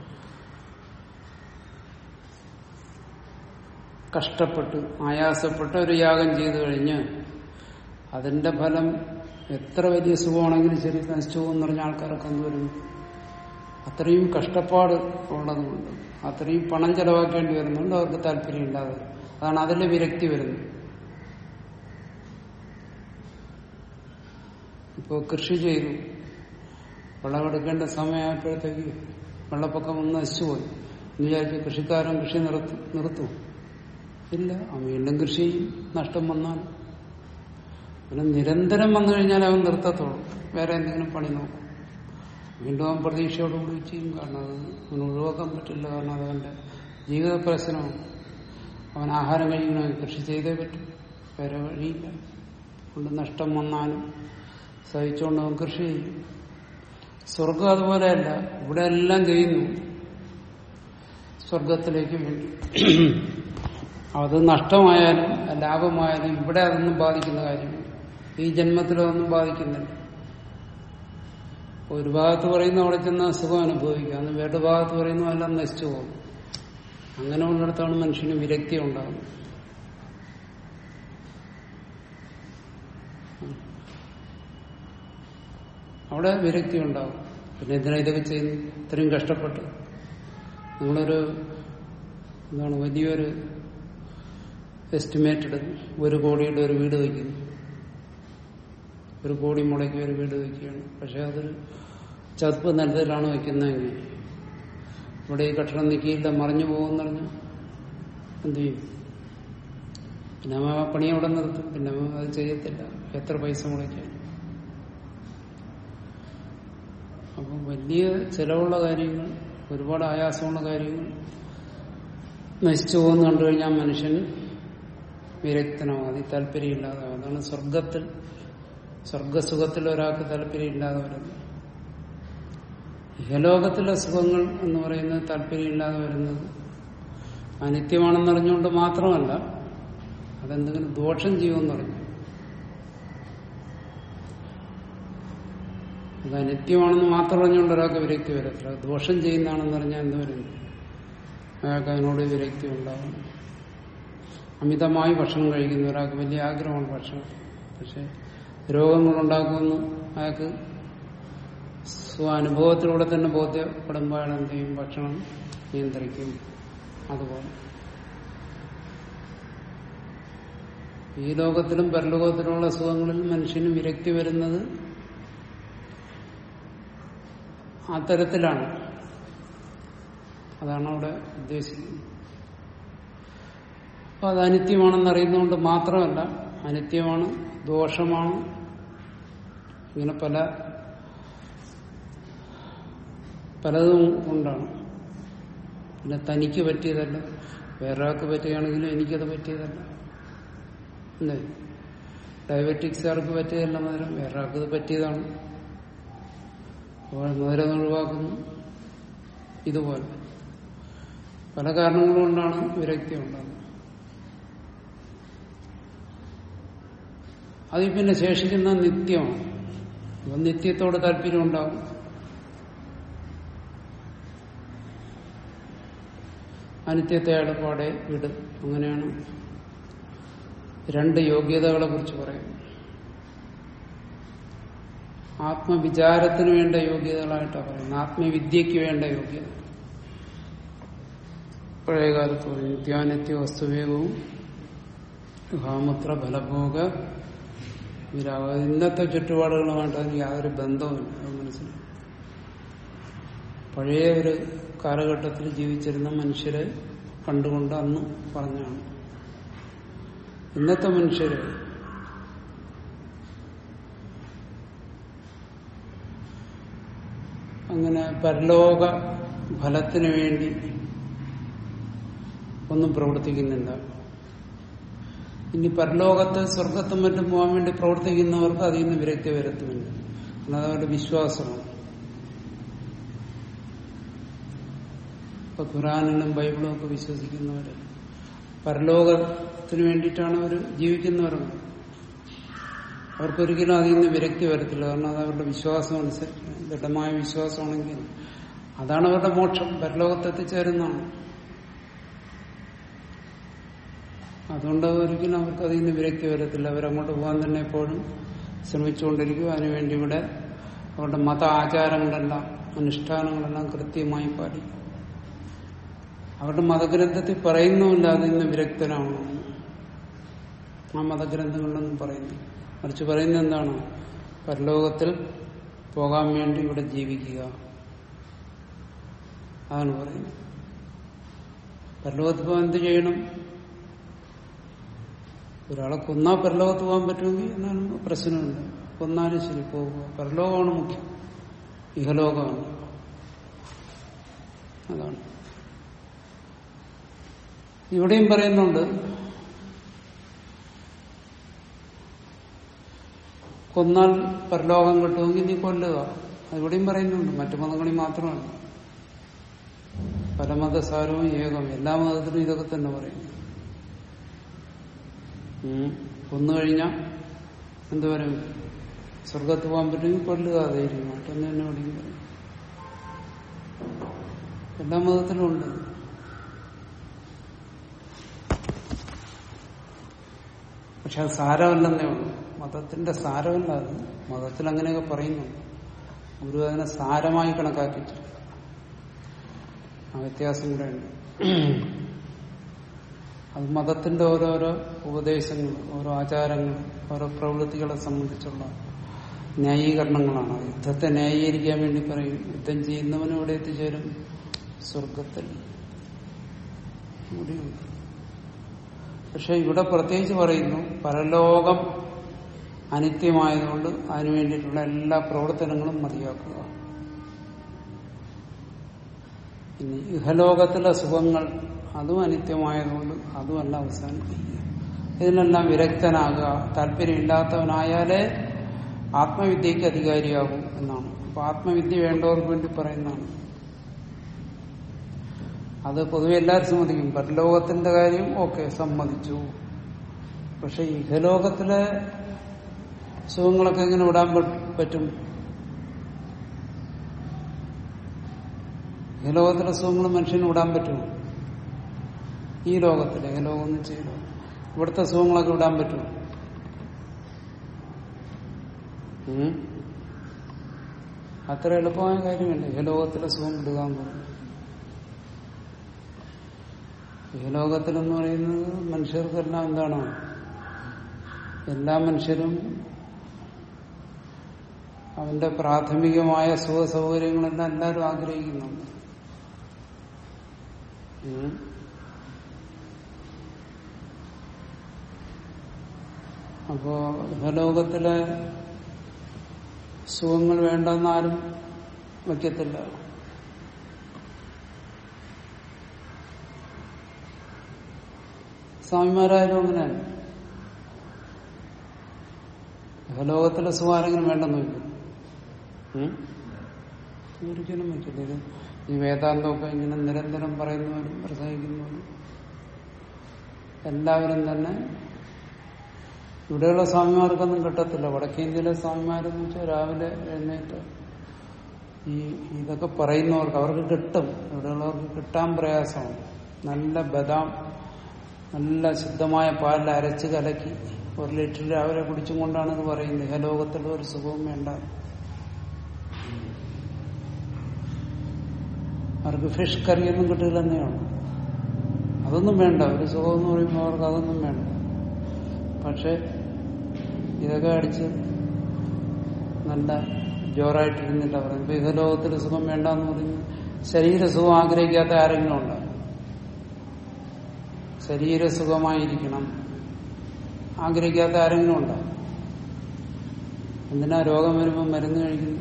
കഷ്ടപ്പെട്ട് ആയാസപ്പെട്ട് ഒരു യാഗം ചെയ്തു കഴിഞ്ഞ് അതിന്റെ ഫലം എത്ര വലിയ സുഖമാണെങ്കിലും ശരി നശിച്ചു പോകുമെന്ന് പറഞ്ഞ ആൾക്കാരൊക്കെ എന്തുവരും അത്രയും കഷ്ടപ്പാട് ഉള്ളതുകൊണ്ട് അത്രയും പണം ചെലവാക്കേണ്ടി വരുന്നുണ്ട് അവർക്ക് താല്പര്യമില്ലാതെ വരും. അതാണ് അതിലെ വിരക്തി വരുന്നത് ഇപ്പോൾ കൃഷി ചെയ്തു വിളവെടുക്കേണ്ട സമയമായപ്പോഴത്തേക്ക് വെള്ളപ്പൊക്കം വന്ന് നശിച്ചുപോയി എന്ന് വിചാരിച്ച് കൃഷിക്കാരൻ കൃഷി നിർത്തും നിർത്തും ഇല്ല അവൻ വീണ്ടും കൃഷി ചെയ്യും. നഷ്ടം വന്നാൽ പിന്നെ നിരന്തരം വന്നു കഴിഞ്ഞാൽ അവൻ നിർത്തത്തുള്ളൂ വേറെ എന്തെങ്കിലും പണി നോക്കും വീണ്ടും അവൻ പ്രതീക്ഷയോടുകൂടി ചെയ്യും കാരണം അത് അവന് ഒഴിവാക്കാൻ പറ്റില്ല കാരണം അത് അവന്റെ ജീവിത പ്രശ്നമാണ് അവൻ ആഹാരം കഴിക്കണമെങ്കിൽ കൃഷി ചെയ്തേ പറ്റും വേറെ വഴിയില്ല കൊണ്ട് നഷ്ടം വന്നാലും സഹിച്ചുകൊണ്ട് അവൻ കൃഷി ചെയ്യും സ്വർഗം അതുപോലെയല്ല ഇവിടെ എല്ലാം ചെയ്യുന്നു സ്വർഗത്തിലേക്ക് വേണ്ടി അത് നഷ്ടമായാലും ലാഭമായാലും ഇവിടെ അതൊന്നും ബാധിക്കുന്ന കാര്യമില്ല ഈ ജന്മത്തിലതൊന്നും ബാധിക്കുന്നില്ല ഒരു ഭാഗത്ത് പറയുന്ന അവിടെ ചെന്ന സുഖം അനുഭവിക്കുക അന്ന് വേറെ ഭാഗത്ത് പറയുന്ന എല്ലാം നശിച്ചു പോകും അങ്ങനെ ഉള്ളിടത്താണ് മനുഷ്യന് വിരക്തി ഉണ്ടാകുന്നത് അവിടെ വിരക്തി ഉണ്ടാകും പിന്നെ എന്തിനാ ഇതൊക്കെ ചെയ്യുന്നു ഇത്രയും കഷ്ടപ്പെട്ട് നിങ്ങളൊരു എന്താണ് വലിയൊരു എസ്റ്റിമേറ്റ് ഇടുന്നു ഒരു കോടിയുടെ ഒരു വീട് വയ്ക്കുന്നു ഒരു കോടി മുടക്കി ഒരു വീട് വയ്ക്കുകയാണ് പക്ഷെ അതൊരു ചതുപ്പ് നിലത്തിലാണ് വയ്ക്കുന്നതെങ്കിൽ ഇവിടെ ഈ കെട്ടിടം നിൽക്കിയില്ല മറിഞ്ഞു പോകുമെന്ന് പറഞ്ഞാൽ എന്ത് ചെയ്യും പിന്നെ അവൻ ആ പണി അവിടെ നിർത്തും പിന്നെ അവൻ അത് ചെയ്യത്തില്ല എത്ര പൈസ മുടക്കിയാലും അപ്പം വലിയ ചെലവുള്ള കാര്യങ്ങൾ ഒരുപാട് ആയാസമുള്ള കാര്യങ്ങൾ നശിച്ചു പോകുന്ന കണ്ടു കഴിഞ്ഞാൽ മനുഷ്യൻ വിരക്തനാവും അതിൽ താല്പര്യമില്ലാതാവും അതാണ് സ്വർഗത്തിൽ സ്വർഗസുഖത്തിൽ ഒരാൾക്ക് താല്പര്യമില്ലാതെ വരുന്നത് ഇഹലോകത്തിലെ സുഖങ്ങൾ എന്ന് പറയുന്നത് താല്പര്യമില്ലാതെ വരുന്നത് അനിത്യമാണെന്ന് അറിഞ്ഞുകൊണ്ട് മാത്രമല്ല അതെന്തെങ്കിലും ദോഷം ചെയ്യുമെന്ന് അറിഞ്ഞു അത് അനിത്യമാണെന്ന് മാത്രം അറിഞ്ഞുകൊണ്ട് ഒരാൾക്ക് വിരക്തി വരത്തില്ല അത് ദോഷം ചെയ്യുന്നതാണെന്ന് പറഞ്ഞാൽ എന്ത് വരും അയാൾക്ക് അതിനോട് വിരക്തി ഉണ്ടാകും അമിതമായി ഭക്ഷണം കഴിക്കുന്ന ഒരാൾക്ക് വലിയ ആഗ്രഹമാണ് ഭക്ഷണം പക്ഷെ രോഗങ്ങളുണ്ടാക്കുമെന്ന് അയാൾക്ക് സ്വാനുഭവത്തിലൂടെ തന്നെ ബോധ്യപ്പെടുമ്പോൾ അയാൾ എന്ത് ചെയ്യും ഭക്ഷണം നിയന്ത്രിക്കും അതുപോലെ ഈ ലോകത്തിലും പരലോകത്തിലുമുള്ള സുഖങ്ങളിൽ മനുഷ്യന് വിരക്തി വരുന്നത് ആ തരത്തിലാണ് അതാണ് അവിടെ ഉദ്ദേശിക്കുന്നത് അപ്പൊ അത് അനിത്യമാണെന്ന് അറിയുന്നതുകൊണ്ട് മാത്രമല്ല അനിത്യമാണ് ദോഷമാണ് ഇങ്ങനെ പല പലതും കൊണ്ടാണ് പിന്നെ തനിക്ക് പറ്റിയതല്ല വേറൊരാൾക്ക് പറ്റുകയാണെങ്കിലും എനിക്കത് പറ്റിയതല്ല അല്ലേ ഡയബറ്റിക്സുകാർക്ക് പറ്റിയതല്ല മധുരം വേറൊരാൾക്ക് ഇത് പറ്റിയതാണ് അപ്പോൾ മധുരം ഒഴിവാക്കുന്നു ഇതുപോലെ പല കാരണങ്ങൾ കൊണ്ടാണ് വിരക്തി ഉണ്ടാകുന്നത് അതിൽ പിന്നെ ശേഷിക്കുന്ന നിത്യമാണ് അപ്പം നിത്യത്തോട് താല്പര്യം ഉണ്ടാകും അനിത്യത്തെ അയാളപ്പാടെ വിടും അങ്ങനെയാണ് രണ്ട് യോഗ്യതകളെ കുറിച്ച് പറയും ആത്മവിചാരത്തിന് വേണ്ട യോഗ്യതകളായിട്ടാണ് പറയുന്നത് ആത്മവിദ്യക്ക് വേണ്ട യോഗ്യത പഴയകാലത്ത് പറയും നിത്യാനിത്യ വസ്തുവേഗവും ഭാമുത്ര ഫലഭോഗ വിരാഗ ഇന്നത്തെ ചുറ്റുപാടുകളുമായിട്ട് അതിന് യാതൊരു ബന്ധവുമില്ല അത് മനസ്സിലായി പഴയ ഒരു കാലഘട്ടത്തിൽ ജീവിച്ചിരുന്ന മനുഷ്യരെ കണ്ടുകൊണ്ട് അന്ന് പറഞ്ഞാണ് ഇന്നത്തെ മനുഷ്യര് അങ്ങനെ പരലോക ഫലത്തിന് വേണ്ടി ഒന്നും പ്രവർത്തിക്കുന്നില്ല ഇനി പരലോകത്ത് സ്വർഗത്തും മറ്റും പോകാൻ വേണ്ടി പ്രവർത്തിക്കുന്നവർക്ക് അതിൽ നിന്ന് വിരക്തി വരത്തുമില്ല കാരണം അതവരുടെ വിശ്വാസമാണ് ഇപ്പൊ ഖുറാനിലും ബൈബിളും ഒക്കെ വിശ്വസിക്കുന്നവര് പരലോകത്തിന് വേണ്ടിയിട്ടാണ് അവർ ജീവിക്കുന്നവരുണ്ട് അവർക്കൊരിക്കലും അതിൽ നിന്ന് വിരക്തി വരത്തില്ല കാരണം അത് അവരുടെ വിശ്വാസം അനുസരിച്ച് ദൃഢമായ വിശ്വാസമാണെങ്കിൽ അതാണ് അവരുടെ മോക്ഷം പരലോകത്ത് എത്തിച്ചേരുന്നതാണ് അതുകൊണ്ട് ഒരിക്കലും അവർക്ക് അതിൽ നിന്ന് വിരക്തി വരത്തില്ല അവരങ്ങോട്ട് പോകാൻ തന്നെ എപ്പോഴും ശ്രമിച്ചുകൊണ്ടിരിക്കും അതിനുവേണ്ടി ഇവിടെ അവരുടെ മത ആചാരങ്ങളെല്ലാം അനുഷ്ഠാനങ്ങളെല്ലാം കൃത്യമായി പാലിക്കും അവരുടെ മതഗ്രന്ഥത്തിൽ പറയുന്നുമില്ല അതിൽ നിന്ന് വിരക്തനാവണമെന്ന് ആ മതഗ്രന്ഥങ്ങളിലൊന്നും പറയുന്നു മറിച്ച് പറയുന്നത് എന്താണ് പരലോകത്തിൽ പോകാൻ വേണ്ടി ഇവിടെ ജീവിക്കുക അതാണ് പറയുന്നത് പരലോകത്ത് പോകാൻ എന്ത് ചെയ്യണം ഒരാളെ കൊന്നാ പരലോകത്ത് പോകാൻ പറ്റുമെങ്കിൽ എന്നാലും പ്രശ്നമില്ല കൊന്നാലും ശരി പോകുക പരലോകമാണ് മുഖ്യം ഇഹലോകമാണ് അതാണ് ഇവിടെയും പറയുന്നുണ്ട് കൊന്നാൽ പരലോകം കിട്ടുമെങ്കിൽ നീ കൊല്ലുക അതിവിടെയും പറയുന്നുണ്ട് മറ്റു മതങ്ങളിൽ മാത്രമല്ല പരമതസാരവും ഏകം എല്ലാ മതത്തിലും ഇതൊക്കെ തന്നെ പറയുന്നു ഉം. കൊന്നു കഴിഞ്ഞാൽ എന്ത് പറയും സ്വർഗത്ത് പോകാൻ പറ്റുമെങ്കിൽ കൊല്ലുക ധൈര്യമായിട്ട് എന്ന് തന്നെ ഇവിടെയും പറയും എല്ലാ മതത്തിലും ഉണ്ട് പക്ഷെ അത് സാരമല്ലെന്നേ ഉള്ളൂ മതത്തിന്റെ സാരമല്ല അത് മതത്തിൽ അങ്ങനെയൊക്കെ പറയുന്നുണ്ട് ഗുരു അതിനെ സാരമായി കണക്കാക്കിയിട്ടില്ല ആ വ്യത്യാസം കൂടെ ഉണ്ട് അത് മതത്തിന്റെ ഓരോരോ ഉപദേശങ്ങൾ ഓരോ ആചാരങ്ങൾ ഓരോ പ്രവൃത്തികളെ സംബന്ധിച്ചുള്ള ന്യായീകരണങ്ങളാണ് യുദ്ധത്തെ ന്യായീകരിക്കാൻ വേണ്ടി പറയും യുദ്ധം ചെയ്യുന്നവനും ഇവിടെ എത്തിച്ചേരും സ്വർഗത്തിൽ ഇവിടെയുണ്ട് പക്ഷെ ഇവിടെ പ്രത്യേകിച്ച് പറയുന്നു പരലോകം അനിത്യമായതുകൊണ്ട് അതിനു വേണ്ടിയിട്ടുള്ള എല്ലാ പ്രവർത്തനങ്ങളും മതിയാക്കുക ഇനി ഇഹലോകത്തിലെ സുഖങ്ങൾ അതും അനിത്യമായതുകൊണ്ട് അതുമല്ല അവസാനിപ്പിക്കുക ഇതിനെല്ലാം വിരക്തനാകുക താല്പര്യമില്ലാത്തവനായാലേ ആത്മവിദ്യക്ക് അധികാരിയാകും എന്നാണ് അപ്പൊ ആത്മവിദ്യ വേണ്ടവർക്ക് വേണ്ടി പറയുന്നതാണ് അത് പൊതുവെ എല്ലാവരും സമ്മതിക്കും പരലോകത്തിന്റെ കാര്യം ഓക്കെ സമ്മതിച്ചു പക്ഷെ ഇഹലോകത്തിലെ സുഖങ്ങളൊക്കെ എങ്ങനെ വിടാൻ പറ്റ- പറ്റും ഇഹലോകത്തിലെ സുഖങ്ങൾ മനുഷ്യന് വിടാൻ പറ്റുമോ ഈ ലോകത്തിലെ ഇഹലോകം എന്ന് ചെയ്തു ഇവിടുത്തെ സുഖങ്ങളൊക്കെ വിടാൻ പറ്റുമോ ഉം? അത്ര എളുപ്പമായ കാര്യമല്ല ഇഹലോകത്തിലെ സുഖം വിടുക എന്ന് പറയുന്നത് ഇഹലോകത്തിലെന്ന് പറയുന്നത് മനുഷ്യർക്കെല്ലാം എന്താണ് എല്ലാ മനുഷ്യരും അവന്റെ പ്രാഥമികമായ സുഖ സൗകര്യങ്ങളെല്ലാം എല്ലാവരും ആഗ്രഹിക്കുന്നുണ്ട് ഉം. അപ്പോ ഇഹലോകത്തിലെ സുഖങ്ങൾ വേണ്ടെന്ന് ആരും വയ്ക്കത്തില്ല സ്വാമിമാരായാലും അങ്ങനെയല്ല ഇഹലോകത്തിലെ സുഖം ആരെങ്കിലും വേണ്ടെന്ന് വയ്ക്കും ഉം? ഒരിക്കലും വയ്ക്കില്ല ഇത് ഈ വേദാന്തമൊക്കെ ഇങ്ങനെ നിരന്തരം പറയുന്നവരും പ്രസംഗിക്കുന്നവരും എല്ലാവരും തന്നെ ഇവിടെയുള്ള സ്വാമിമാർക്കൊന്നും കിട്ടത്തില്ല വടക്കേ ഇന്ത്യയിലെ സ്വാമിമാരെന്ന് വെച്ചാൽ രാവിലെ എഴുന്നേറ്റ് ഈ ഇതൊക്കെ പറയുന്നവർക്ക് അവർക്ക് കിട്ടും ഇവിടെയുള്ളവർക്ക് കിട്ടാൻ പ്രയാസമാണ് നല്ല ബദാം നല്ല ശുദ്ധമായ പാലിൽ അരച്ച് കലക്കി ഒരു ലിറ്റർ രാവിലെ കുടിച്ചും കൊണ്ടാണ് ഇത് പറയുന്നത് ഇഹലോകത്തിലുള്ള ഒരു സുഖവും വേണ്ട അവർക്ക് ഫിഷ് കറിയൊന്നും കിട്ടില്ലെന്നെയാണ് അതൊന്നും വേണ്ട ഒരു സുഖം എന്ന് പറയുമ്പോൾ അവർക്ക് അതൊന്നും വേണ്ട പക്ഷെ ഇതൊക്കെ അടിച്ച് നല്ല ജോറായിട്ടിരുന്നില്ല പറയുന്നത് ഇപ്പൊ ഇഹലോകത്തിൽ സുഖം വേണ്ടെന്ന് പറയുന്നത് ശരീരസുഖം ആഗ്രഹിക്കാത്ത ആരെങ്കിലും ഉണ്ടോ ശരീരസുഖമായിരിക്കണം ആഗ്രഹിക്കാത്ത ആരെങ്കിലും ഉണ്ടോ എന്തിനാ രോഗം വരുമ്പോൾ മരുന്ന് കഴിക്കുന്നു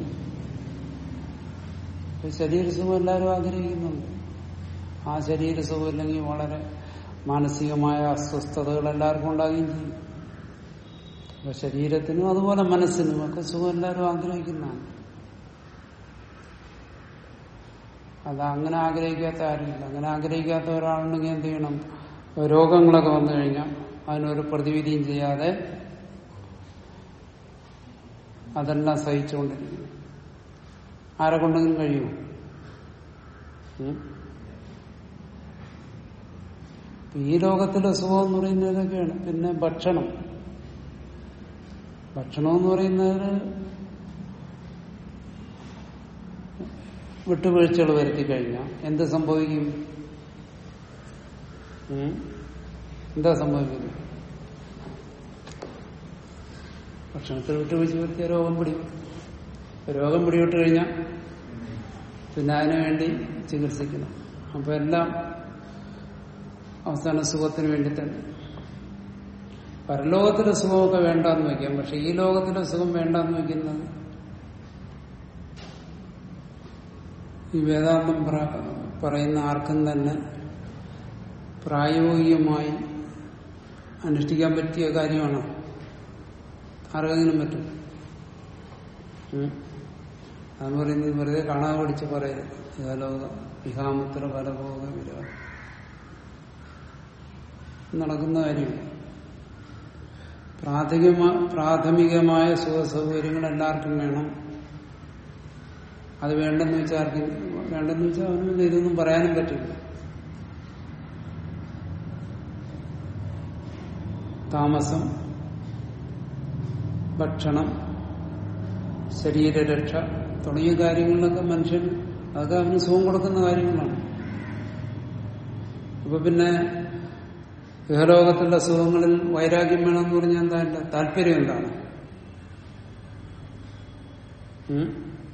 ഇപ്പൊ ശരീരസുഖം എല്ലാവരും ആഗ്രഹിക്കുന്നുണ്ട് ആ ശരീരസുഖം ഇല്ലെങ്കിൽ വളരെ മാനസികമായ അസ്വസ്ഥതകൾ എല്ലാവർക്കും ഉണ്ടാകുകയും ചെയ്യും അപ്പൊ ശരീരത്തിനും അതുപോലെ മനസ്സിനും ഒക്കെ സുഖം എല്ലാവരും ആഗ്രഹിക്കുന്നതാണ് അത് അങ്ങനെ ആഗ്രഹിക്കാത്ത ആരുമില്ല അങ്ങനെ ആഗ്രഹിക്കാത്ത ഒരാളുണ്ടെങ്കിൽ എന്ത് ചെയ്യണം രോഗങ്ങളൊക്കെ വന്നു കഴിഞ്ഞാൽ അതിനൊരു പ്രതിവിധിയും ചെയ്യാതെ അതെല്ലാം സഹിച്ചുകൊണ്ടിരിക്കുന്നു ആരെ കൊണ്ടെങ്കിലും കഴിയുമോ ഉം? ഈ ലോകത്തിലെ സുഖം എന്ന് പറയുന്നത് ഇതൊക്കെയാണ് പിന്നെ ഭക്ഷണം ഭക്ഷണം എന്ന് പറയുന്നത് വിട്ടുവീഴ്ചകൾ വരുത്തി കഴിഞ്ഞാൽ എന്ത് സംഭവിക്കും ഉം? എന്താ സംഭവിക്കുന്നത് ഭക്ഷണത്തിൽ വിട്ടുവീഴ്ച വരുത്തിയ രോഗം പിടിക്കും രോഗം പിടിവിട്ട് കഴിഞ്ഞാൽ പിന്നെ അതിനു വേണ്ടി ചികിത്സിക്കണം അപ്പൊ എല്ലാം അവസാന സുഖത്തിന് വേണ്ടി തന്നെ പരലോകത്തിലെ സുഖമൊക്കെ വേണ്ടാന്ന് വയ്ക്കാം പക്ഷെ ഈ ലോകത്തിലെ സുഖം വേണ്ടാന്ന് വയ്ക്കുന്നത് ഈ വേദാന്തം പ്ര- പറയുന്ന ആർക്കും തന്നെ പ്രായോഗികമായി അനുഷ്ഠിക്കാൻ പറ്റിയ കാര്യമാണ് ആർക്കെങ്കിലും പറ്റും ഉം. അതെന്ന് പറയുന്നത് വെറുതെ കാണാതെ പഠിച്ച് പറയരുത് ഇഹലോക ഇഹാമത്ര പരഭോഗ വിരാ നടക്കുന്ന കാര്യമാണ് പ്രാഥമികമായ പ്രാഥമികമായ സുഖ സൗകര്യങ്ങൾ എല്ലാവർക്കും വേണം അത് വേണ്ടെന്ന് വെച്ചാൽ ആർക്കും വേണ്ടെന്ന് വെച്ചാൽ അവന് പിന്നെ ഇതൊന്നും പറയാനും പറ്റില്ല താമസം ഭക്ഷണം ശരീരരക്ഷ തുടങ്ങിയ കാര്യങ്ങളിലൊക്കെ മനുഷ്യൻ അതൊക്കെ അവന് സുഖം കൊടുക്കുന്ന കാര്യങ്ങളാണ് അപ്പൊ പിന്നെ ഇഹലോകത്തിലെ സുഖങ്ങളിൽ വൈരാഗ്യം വേണമെന്ന് പറഞ്ഞാൽ എന്താ എന്റെ താല്പര്യം എന്താണ് ഉം?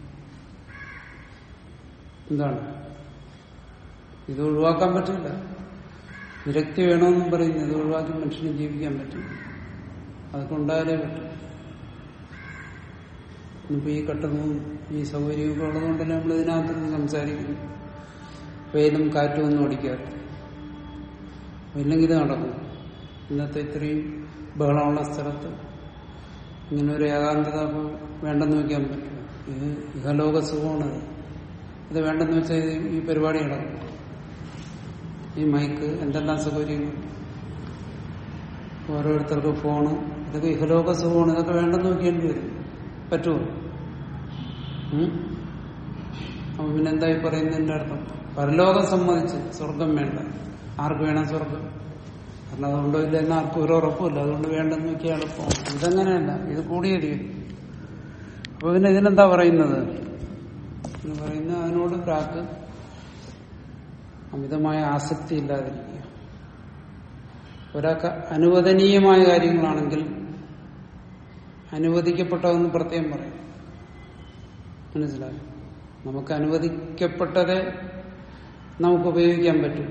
എന്താണ് ഇത് ഒഴിവാക്കാൻ പറ്റില്ല വിരക്തി വേണമെന്നും പറയുന്നു ഇത് ഒഴിവാക്കി മനുഷ്യന് ജീവിക്കാൻ പറ്റും അതൊക്കെ ഉണ്ടായാലേ പറ്റും ഇന്നിപ്പോ ഈ ഘട്ടവും ഈ സൗകര്യമൊക്കെ ഉള്ളതുകൊണ്ടല്ലേ നമ്മൾ ഇതിനകത്ത് നിന്ന് സംസാരിക്കുന്നു വെയിലും കാറ്റും ഒന്നും അടിക്കാത്ത ഇല്ലെങ്കിൽ ഇത് നടക്കും ഇന്നത്തെ ഇത്രയും ബഹളമുള്ള സ്ഥലത്ത് ഇങ്ങനെ ഒരു ഏകാന്തത ഇപ്പൊ വേണ്ടെന്ന് വെക്കാൻ പറ്റും ഇത് ഇഹലോക സുഖമാണത് ഇത് വേണ്ടെന്ന് വെച്ചാൽ ഇത് ഈ പരിപാടി നടക്കും ഈ മൈക്ക് എന്തെല്ലാം സൗകര്യങ്ങൾ ഓരോരുത്തർക്ക് ഫോണ് ഇതൊക്കെ ഇഹലോക സുഖമാണ് ഇതൊക്കെ വേണ്ടെന്ന് വെക്കേണ്ടി വരും പറ്റുമോ ഉം? അപ്പൊ പിന്നെന്തായി പറയുന്നതിന്റെ അർത്ഥം പരലോകം സമ്മതിച്ച് സ്വർഗം വേണ്ട ആർക്ക് വേണം സ്വർഗം കാരണം അതുകൊണ്ടോ ഇല്ല എന്ന് ആർക്കും ഒരു ഉറപ്പുമില്ല അതുകൊണ്ട് വേണ്ടെന്ന് വെക്കുക എളുപ്പം ഇതങ്ങനെയല്ല ഇത് കൂടിയ രീതി അപ്പൊ പിന്നെ ഇതിനെന്താ പറയുന്നത് എന്ന് പറയുന്ന അതിനോട് ഒരാൾക്ക് അമിതമായ ആസക്തി ഇല്ലാതിരിക്കുക ഒരാൾക്ക് അനുവദനീയമായ കാര്യങ്ങളാണെങ്കിൽ അനുവദിക്കപ്പെട്ടതെന്ന് പ്രത്യേകം പറയും മനസ്സിലായി നമുക്ക് അനുവദിക്കപ്പെട്ടതേ നമുക്ക് ഉപയോഗിക്കാൻ പറ്റും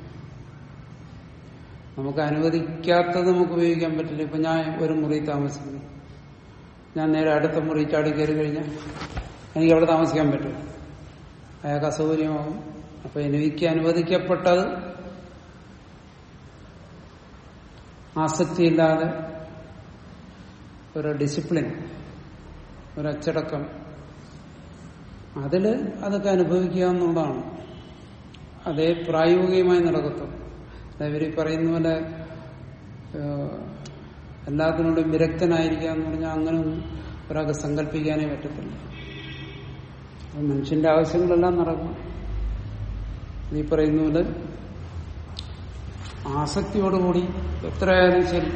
നമുക്ക് അനുവദിക്കാത്തത് നമുക്ക് ഉപയോഗിക്കാൻ പറ്റില്ല ഇപ്പൊ ഞാൻ ഒരു മുറി താമസിക്കുന്നു ഞാൻ നേരെ അടുത്ത മുറി ചാടി കയറി കഴിഞ്ഞാൽ എനിക്ക് അവിടെ താമസിക്കാൻ പറ്റും അയാൾക്ക് അസൗകര്യമാകും അപ്പൊ എനിക്ക് അനുവദിക്കപ്പെട്ടത് ആസക്തിയില്ലാതെ ഒരു ഡിസിപ്ലിൻ ഒരു അച്ചടക്കം അതില് അതൊക്കെ അനുഭവിക്കുക എന്നുള്ളതാണ് അതേ പ്രായോഗികമായി നടക്കത്തുള്ളൂ ഇവര് പറയുന്ന പോലെ ഏഹ്, എല്ലാത്തിനോടും വിരക്തനായിരിക്കുക എന്ന് പറഞ്ഞാൽ അങ്ങനെ ഒന്നും ഒരാൾക്ക് സങ്കല്പിക്കാനേ പറ്റത്തില്ല അത് മനുഷ്യന്റെ ആവശ്യങ്ങളെല്ലാം നടക്കും ഈ പറയുന്ന പോലെ ആസക്തിയോടുകൂടി എത്രയായാലും ശരി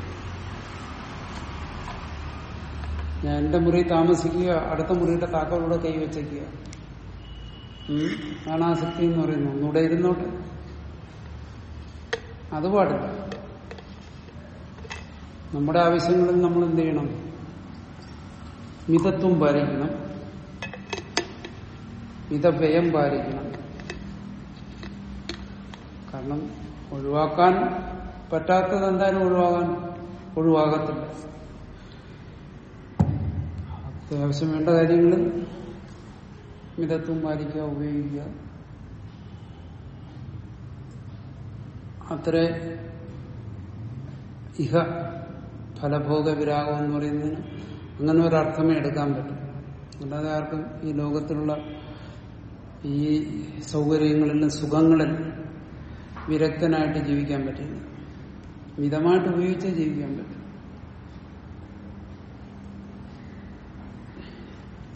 ഞാൻ എന്റെ മുറി താമസിക്കുക അടുത്ത മുറിയുടെ താക്കോലൂടെ കൈവച്ചേക്കുക ഉം. അതാണ് ആസക്തി എന്ന് പറയുന്നത് ഒന്നുകൂടെ ഇരുന്നോട്ടെ അത് പാടില്ല നമ്മുടെ ആവശ്യങ്ങളിൽ നമ്മൾ എന്ത് ചെയ്യണം മിതത്വം പാലിക്കണം മിതവ്യയം പാലിക്കണം കാരണം ഒഴിവാക്കാൻ പറ്റാത്തത് എന്തായാലും ഒഴിവാകാൻ ഒഴിവാകത്തില്ല അത്യാവശ്യം വേണ്ട കാര്യങ്ങൾ മിതത്വം പാലിക്കുക ഉപയോഗിക്കുക അത്ര ഇഹ ഫലഭോഗ വിരാഗം എന്ന് പറയുന്നതിന് അങ്ങനെ ഒരർത്ഥമേ എടുക്കാൻ പറ്റും അല്ലാതെ ആർക്കും ഈ ലോകത്തിലുള്ള ഈ സൗകര്യങ്ങളിലും സുഖങ്ങളിൽ വിരക്തനായിട്ട് ജീവിക്കാൻ പറ്റില്ല മിതമായിട്ട് ഉപയോഗിച്ചേ ജീവിക്കാൻ പറ്റും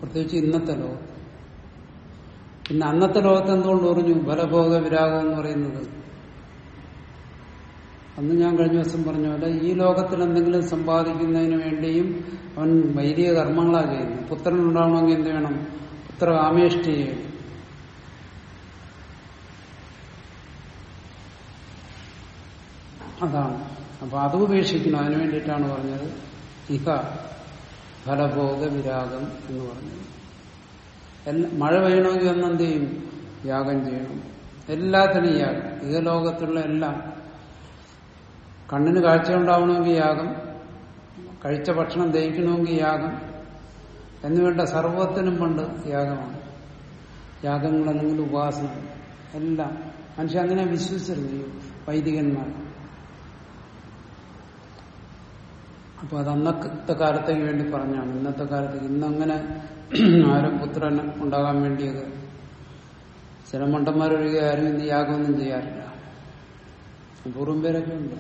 പ്രത്യേകിച്ച് ഇന്നത്തെ ലോകം പിന്നെ അന്നത്തെ ലോകത്ത് എന്തുകൊണ്ട് പറഞ്ഞു ഫലഭോഗ വിരാഗം എന്ന് പറയുന്നത് അന്ന് ഞാൻ കഴിഞ്ഞ ദിവസം പറഞ്ഞ പോലെ ഈ ലോകത്തിൽ എന്തെങ്കിലും സമ്പാദിക്കുന്നതിന് വേണ്ടിയും അവൻ വൈദിക കർമ്മങ്ങളാ ചെയ്യുന്നത് പുത്രൻ ഉണ്ടാവണമെങ്കിൽ എന്ത് വേണം പുത്ര കാമേഷ്ടി ചെയ്യണം അതാണ് അപ്പൊ അത് ഉപേക്ഷിക്കണം അതിനു വേണ്ടിയിട്ടാണ് പറഞ്ഞത് ഇഹ ഫലഭോഗ വിരാഗം എന്ന് പറഞ്ഞത് എല്ലാ മഴ പെയ്യണമെങ്കിൽ ഒന്ന് എന്ത് ചെയ്യും യാഗം ചെയ്യണം എല്ലാത്തിനും യാഗം ഈ ലോകത്തുള്ള എല്ലാം കണ്ണിന് കാഴ്ച ഉണ്ടാവണമെങ്കിൽ യാഗം കഴിച്ച ഭക്ഷണം ദഹിക്കണമെങ്കിൽ യാഗം എന്നുവേണ്ട സർവത്തിനും പണ്ട് യാഗമാണ് യാഗങ്ങൾ അല്ലെങ്കിൽ ഉപാസന എല്ലാം മനുഷ്യൻ അങ്ങനെ വിശ്വസിച്ചിരുന്നു ഈ വൈദികന്മാർ അപ്പൊ അത് അന്നത്തെ കാലത്തേക്ക് വേണ്ടി പറഞ്ഞാണ് ഇന്നത്തെ കാലത്തേക്ക് ഇന്നങ്ങനെ ആരും പുത്രൻ ഉണ്ടാകാൻ വേണ്ടിയത് ചില മണ്ടന്മാരൊഴികെ ആരും ഇന്ന് യാഗമൊന്നും ചെയ്യാറില്ല പൂർവ്വം പേരൊക്കെ ഉണ്ട്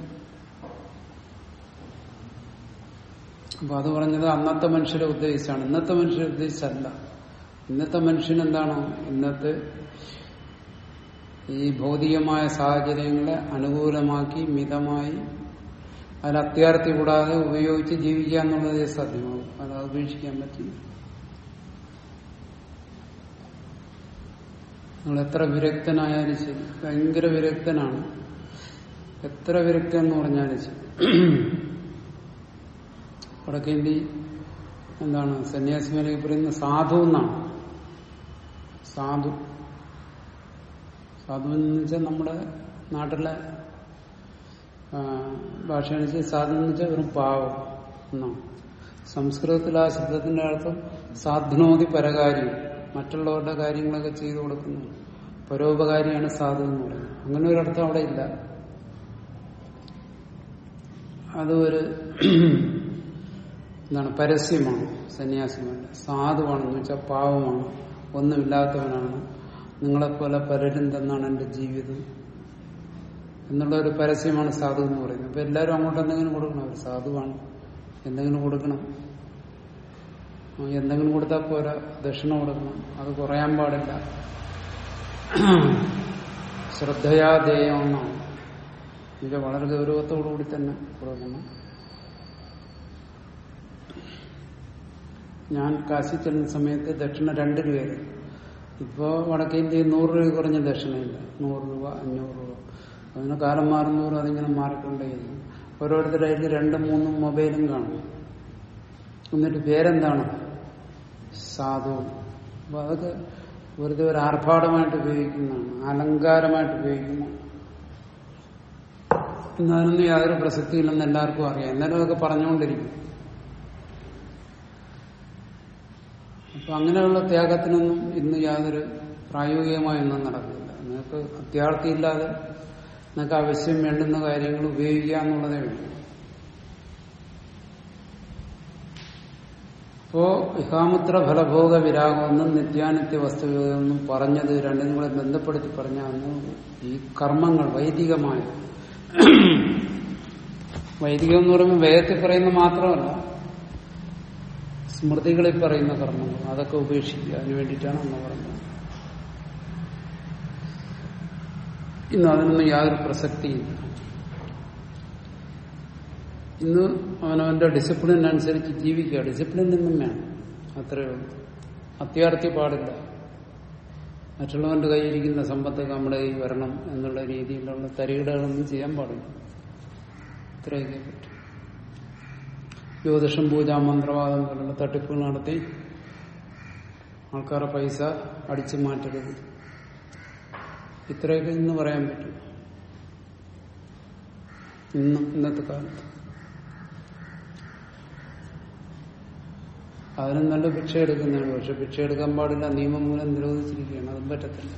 അപ്പൊ അത് പറഞ്ഞത് അന്നത്തെ മനുഷ്യരെ ഉദ്ദേശിച്ചാണ് ഇന്നത്തെ മനുഷ്യരെ ഉദ്ദേശിച്ചല്ല ഇന്നത്തെ മനുഷ്യൻ എന്താണ് ഇന്നത്തെ ഈ ഭൗതികമായ സാഹചര്യങ്ങളെ അനുകൂലമാക്കി മിതമായി അതിൽ അത്യാർത്ഥി കൂടാതെ ഉപയോഗിച്ച് ജീവിക്കുക എന്നുള്ളതേ സാധ്യമാകും അത് ഉപേക്ഷിക്കാൻ പറ്റില്ല നിങ്ങൾ എത്ര വിരക്തനായാലും ശരി ഭയങ്കര വിരക്തനാണ് എത്ര വിരക്തൻ എന്ന് പറഞ്ഞാലും ശരി വടക്കേന്ത്യ എന്താണ് സന്യാസിമാരെ പറയുന്ന സാധു എന്നാണ് സാധു സാധു എന്ന് വെച്ചാൽ നമ്മുടെ നാട്ടിലെ ഭാഷ അനുസരിച്ച് സാധു എന്ന് വെച്ചാൽ വെറും പാവം എന്നാണ് സംസ്കൃതത്തിൽ ആ ശബ്ദത്തിന്റെ അർത്ഥം സാധനോതി പരകാര്യം മറ്റുള്ളവരുടെ കാര്യങ്ങളൊക്കെ ചെയ്തു കൊടുക്കുന്നു പരോപകാരിയാണ് സാധു എന്ന് പറയുന്നത് അങ്ങനെ ഒരു അർത്ഥം അവിടെ ഇല്ല അത് ഒരു എന്താണ് പരസ്യമാണ് സന്യാസിമാരുടെ സാധുവാണെന്ന് വെച്ചാൽ പാവമാണ് ഒന്നുമില്ലാത്തവനാണ് നിങ്ങളെപ്പോലെ പലരും തന്നാണ് എന്റെ ജീവിതം എന്നുള്ള ഒരു പരസ്യമാണ് സാധു എന്ന് പറയുന്നത് അപ്പൊ എല്ലാവരും അങ്ങോട്ട് എന്തെങ്കിലും കൊടുക്കണം അവർ സാധുവാണ് എന്തെങ്കിലും കൊടുക്കണം ആ, എന്തെങ്കിലും കൊടുത്താൽ പോരാ ദക്ഷിണ കൊടുക്കണം അത് കുറയാൻ പാടില്ല ശ്രദ്ധയാ ദേയമെന്നാണ് ഇത് വളരെ ഗൗരവത്തോടുകൂടി തന്നെ കൊടുക്കണം ഞാൻ കാശി ചെല്ലുന്ന സമയത്ത് ദക്ഷിണ രണ്ട് രൂപയായിരുന്നു ഇപ്പോ വടക്കേ ഇന്ത്യയിൽ നൂറ് രൂപ കുറഞ്ഞ ദക്ഷിണയില്ല നൂറ് രൂപ അഞ്ഞൂറ് രൂപ അതിന് കാലം മാറുന്നവരും അതിങ്ങനെ മാറിക്കൊണ്ടേയിരിക്കും ഓരോരുത്തരുടെ കയ്യിൽ രണ്ടും മൂന്നും മൊബൈലും കാണും എന്നിട്ട് പേരെന്താണ് സാധു അപ്പൊ അതൊക്കെ വെറുതെ ഒരു ആർഭാടമായിട്ട് ഉപയോഗിക്കുന്നതാണ് അലങ്കാരമായിട്ട് ഉപയോഗിക്കുന്നതാണ് ഇന്ന് അതിനൊന്നും യാതൊരു പ്രസക്തിയില്ലെന്ന് എല്ലാവർക്കും അറിയാം എന്നാലും അതൊക്കെ പറഞ്ഞുകൊണ്ടിരിക്കും അപ്പൊ അങ്ങനെയുള്ള ത്യാഗത്തിനൊന്നും ഇന്ന് യാതൊരു പ്രായോഗികമായൊന്നും നടക്കില്ല നിങ്ങൾക്ക് അത്യാർത്ഥിയില്ലാതെ നിങ്ങൾക്ക് ആവശ്യം വേണ്ടുന്ന കാര്യങ്ങൾ ഉപയോഗിക്കുക എന്നുള്ളതേ ഉള്ളൂ അപ്പോ ഇഹാമുത്ര ഫലഭോഗ വിരാഗമെന്നും നിത്യാനിത്യ വസ്തുവിതെന്നും പറഞ്ഞത് രണ്ടിനും കൂടെ ബന്ധപ്പെടുത്തി പറഞ്ഞാന്ന് ഈ കർമ്മങ്ങൾ വൈദികമായ വൈദികം എന്ന് പറയുമ്പോൾ വേദത്തിൽ പറയുന്ന മാത്രമല്ല സ്മൃതികളിൽ പറയുന്ന കർമ്മങ്ങൾ അതൊക്കെ ഉപേക്ഷിക്കുക അതിനു വേണ്ടിയിട്ടാണ് അന്ന് പറഞ്ഞത് ഇന്ന് അതിനൊന്നും യാതൊരു പ്രസക്തിയില്ല ഇന്ന് അവനവന്റെ ഡിസിപ്ലിനനുസരിച്ച് ജീവിക്കുക ഡിസിപ്ലിൻ നിന്നും വേണം അത്രയേ ഉള്ളൂ അത്യാർത്ഥി പാടില്ല മറ്റുള്ളവന്റെ കയ്യിരിക്കുന്ന സമ്പത്ത് നമ്മുടെ കയ്യിൽ വരണം എന്നുള്ള രീതിയിലുള്ള തരികിടകളൊന്നും ചെയ്യാൻ പാടില്ല ഇത്രയൊക്കെ പറ്റും ജ്യോതിഷം പൂജ മന്ത്രവാദം പോലുള്ള തട്ടിപ്പുകൾ നടത്തി ആൾക്കാരുടെ പൈസ അടിച്ചു മാറ്റരുത് ഇത്രയൊക്കെ ഇന്ന് പറയാൻ പറ്റും ഇന്ന് ഇന്നത്തെ കാലത്ത് അതിനും നല്ല ഭിക്ഷ എടുക്കുന്നതാണ് പക്ഷെ ഭിക്ഷ എടുക്കാൻ പാടില്ല നിയമം മൂലം നിരോധിച്ചിരിക്കുകയാണ് അതും പറ്റത്തില്ല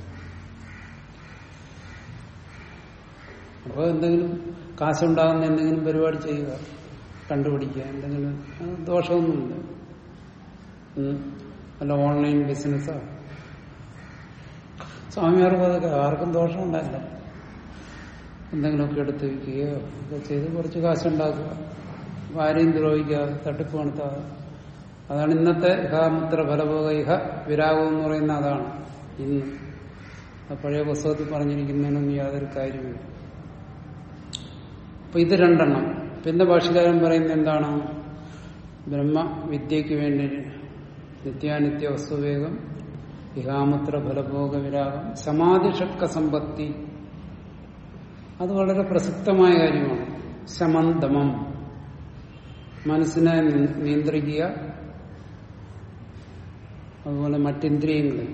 അപ്പോൾ എന്തെങ്കിലും കാശുണ്ടാകുന്ന എന്തെങ്കിലും പരിപാടി ചെയ്യുക കണ്ടുപിടിക്കുക എന്തെങ്കിലും അത് ദോഷമൊന്നുമില്ല ഉം. വല്ല ഓൺലൈൻ ബിസിനസ്സോ സ്വാമിമാർക്ക് അതൊക്കെ ആർക്കും ദോഷം ഉണ്ടായില്ല എന്തെങ്കിലുമൊക്കെ എടുത്ത് വയ്ക്കുകയോ ഒക്കെ ചെയ്ത് കുറച്ച് കാശുണ്ടാക്കുക ആരെയും ദ്രോഹിക്കാതെ തട്ടിപ്പ് നടത്താതെ അതാണ് ഇന്നത്തെ ഇഹാമുത്ര ഫലഭോഗ ഇഹ വിരാഗം എന്ന് പറയുന്ന അതാണ് ഇന്ന് ആ പഴയ പുസ്തകത്തിൽ പറഞ്ഞിരിക്കുന്നതിനൊന്നും യാതൊരു കാര്യമില്ല അപ്പൊ ഇത് രണ്ടെണ്ണം പിന്നെ ഭാഷകാരൻ പറയുന്നത് എന്താണ് ബ്രഹ്മവിദ്യക്ക് വേണ്ടി നിത്യാനിത്യ വസ്തുവേഗം ഇഹാമുത്ര ഫലഭോഗ വിരാഗം സമാധിഷക്ക സമ്പത്തി അത് വളരെ പ്രസക്തമായ കാര്യമാണ് ശമന്തമം മനസ്സിനെ നി- നിയന്ത്രിക്കുക അതുപോലെ മറ്റിന്ദ്രിയങ്ങളെ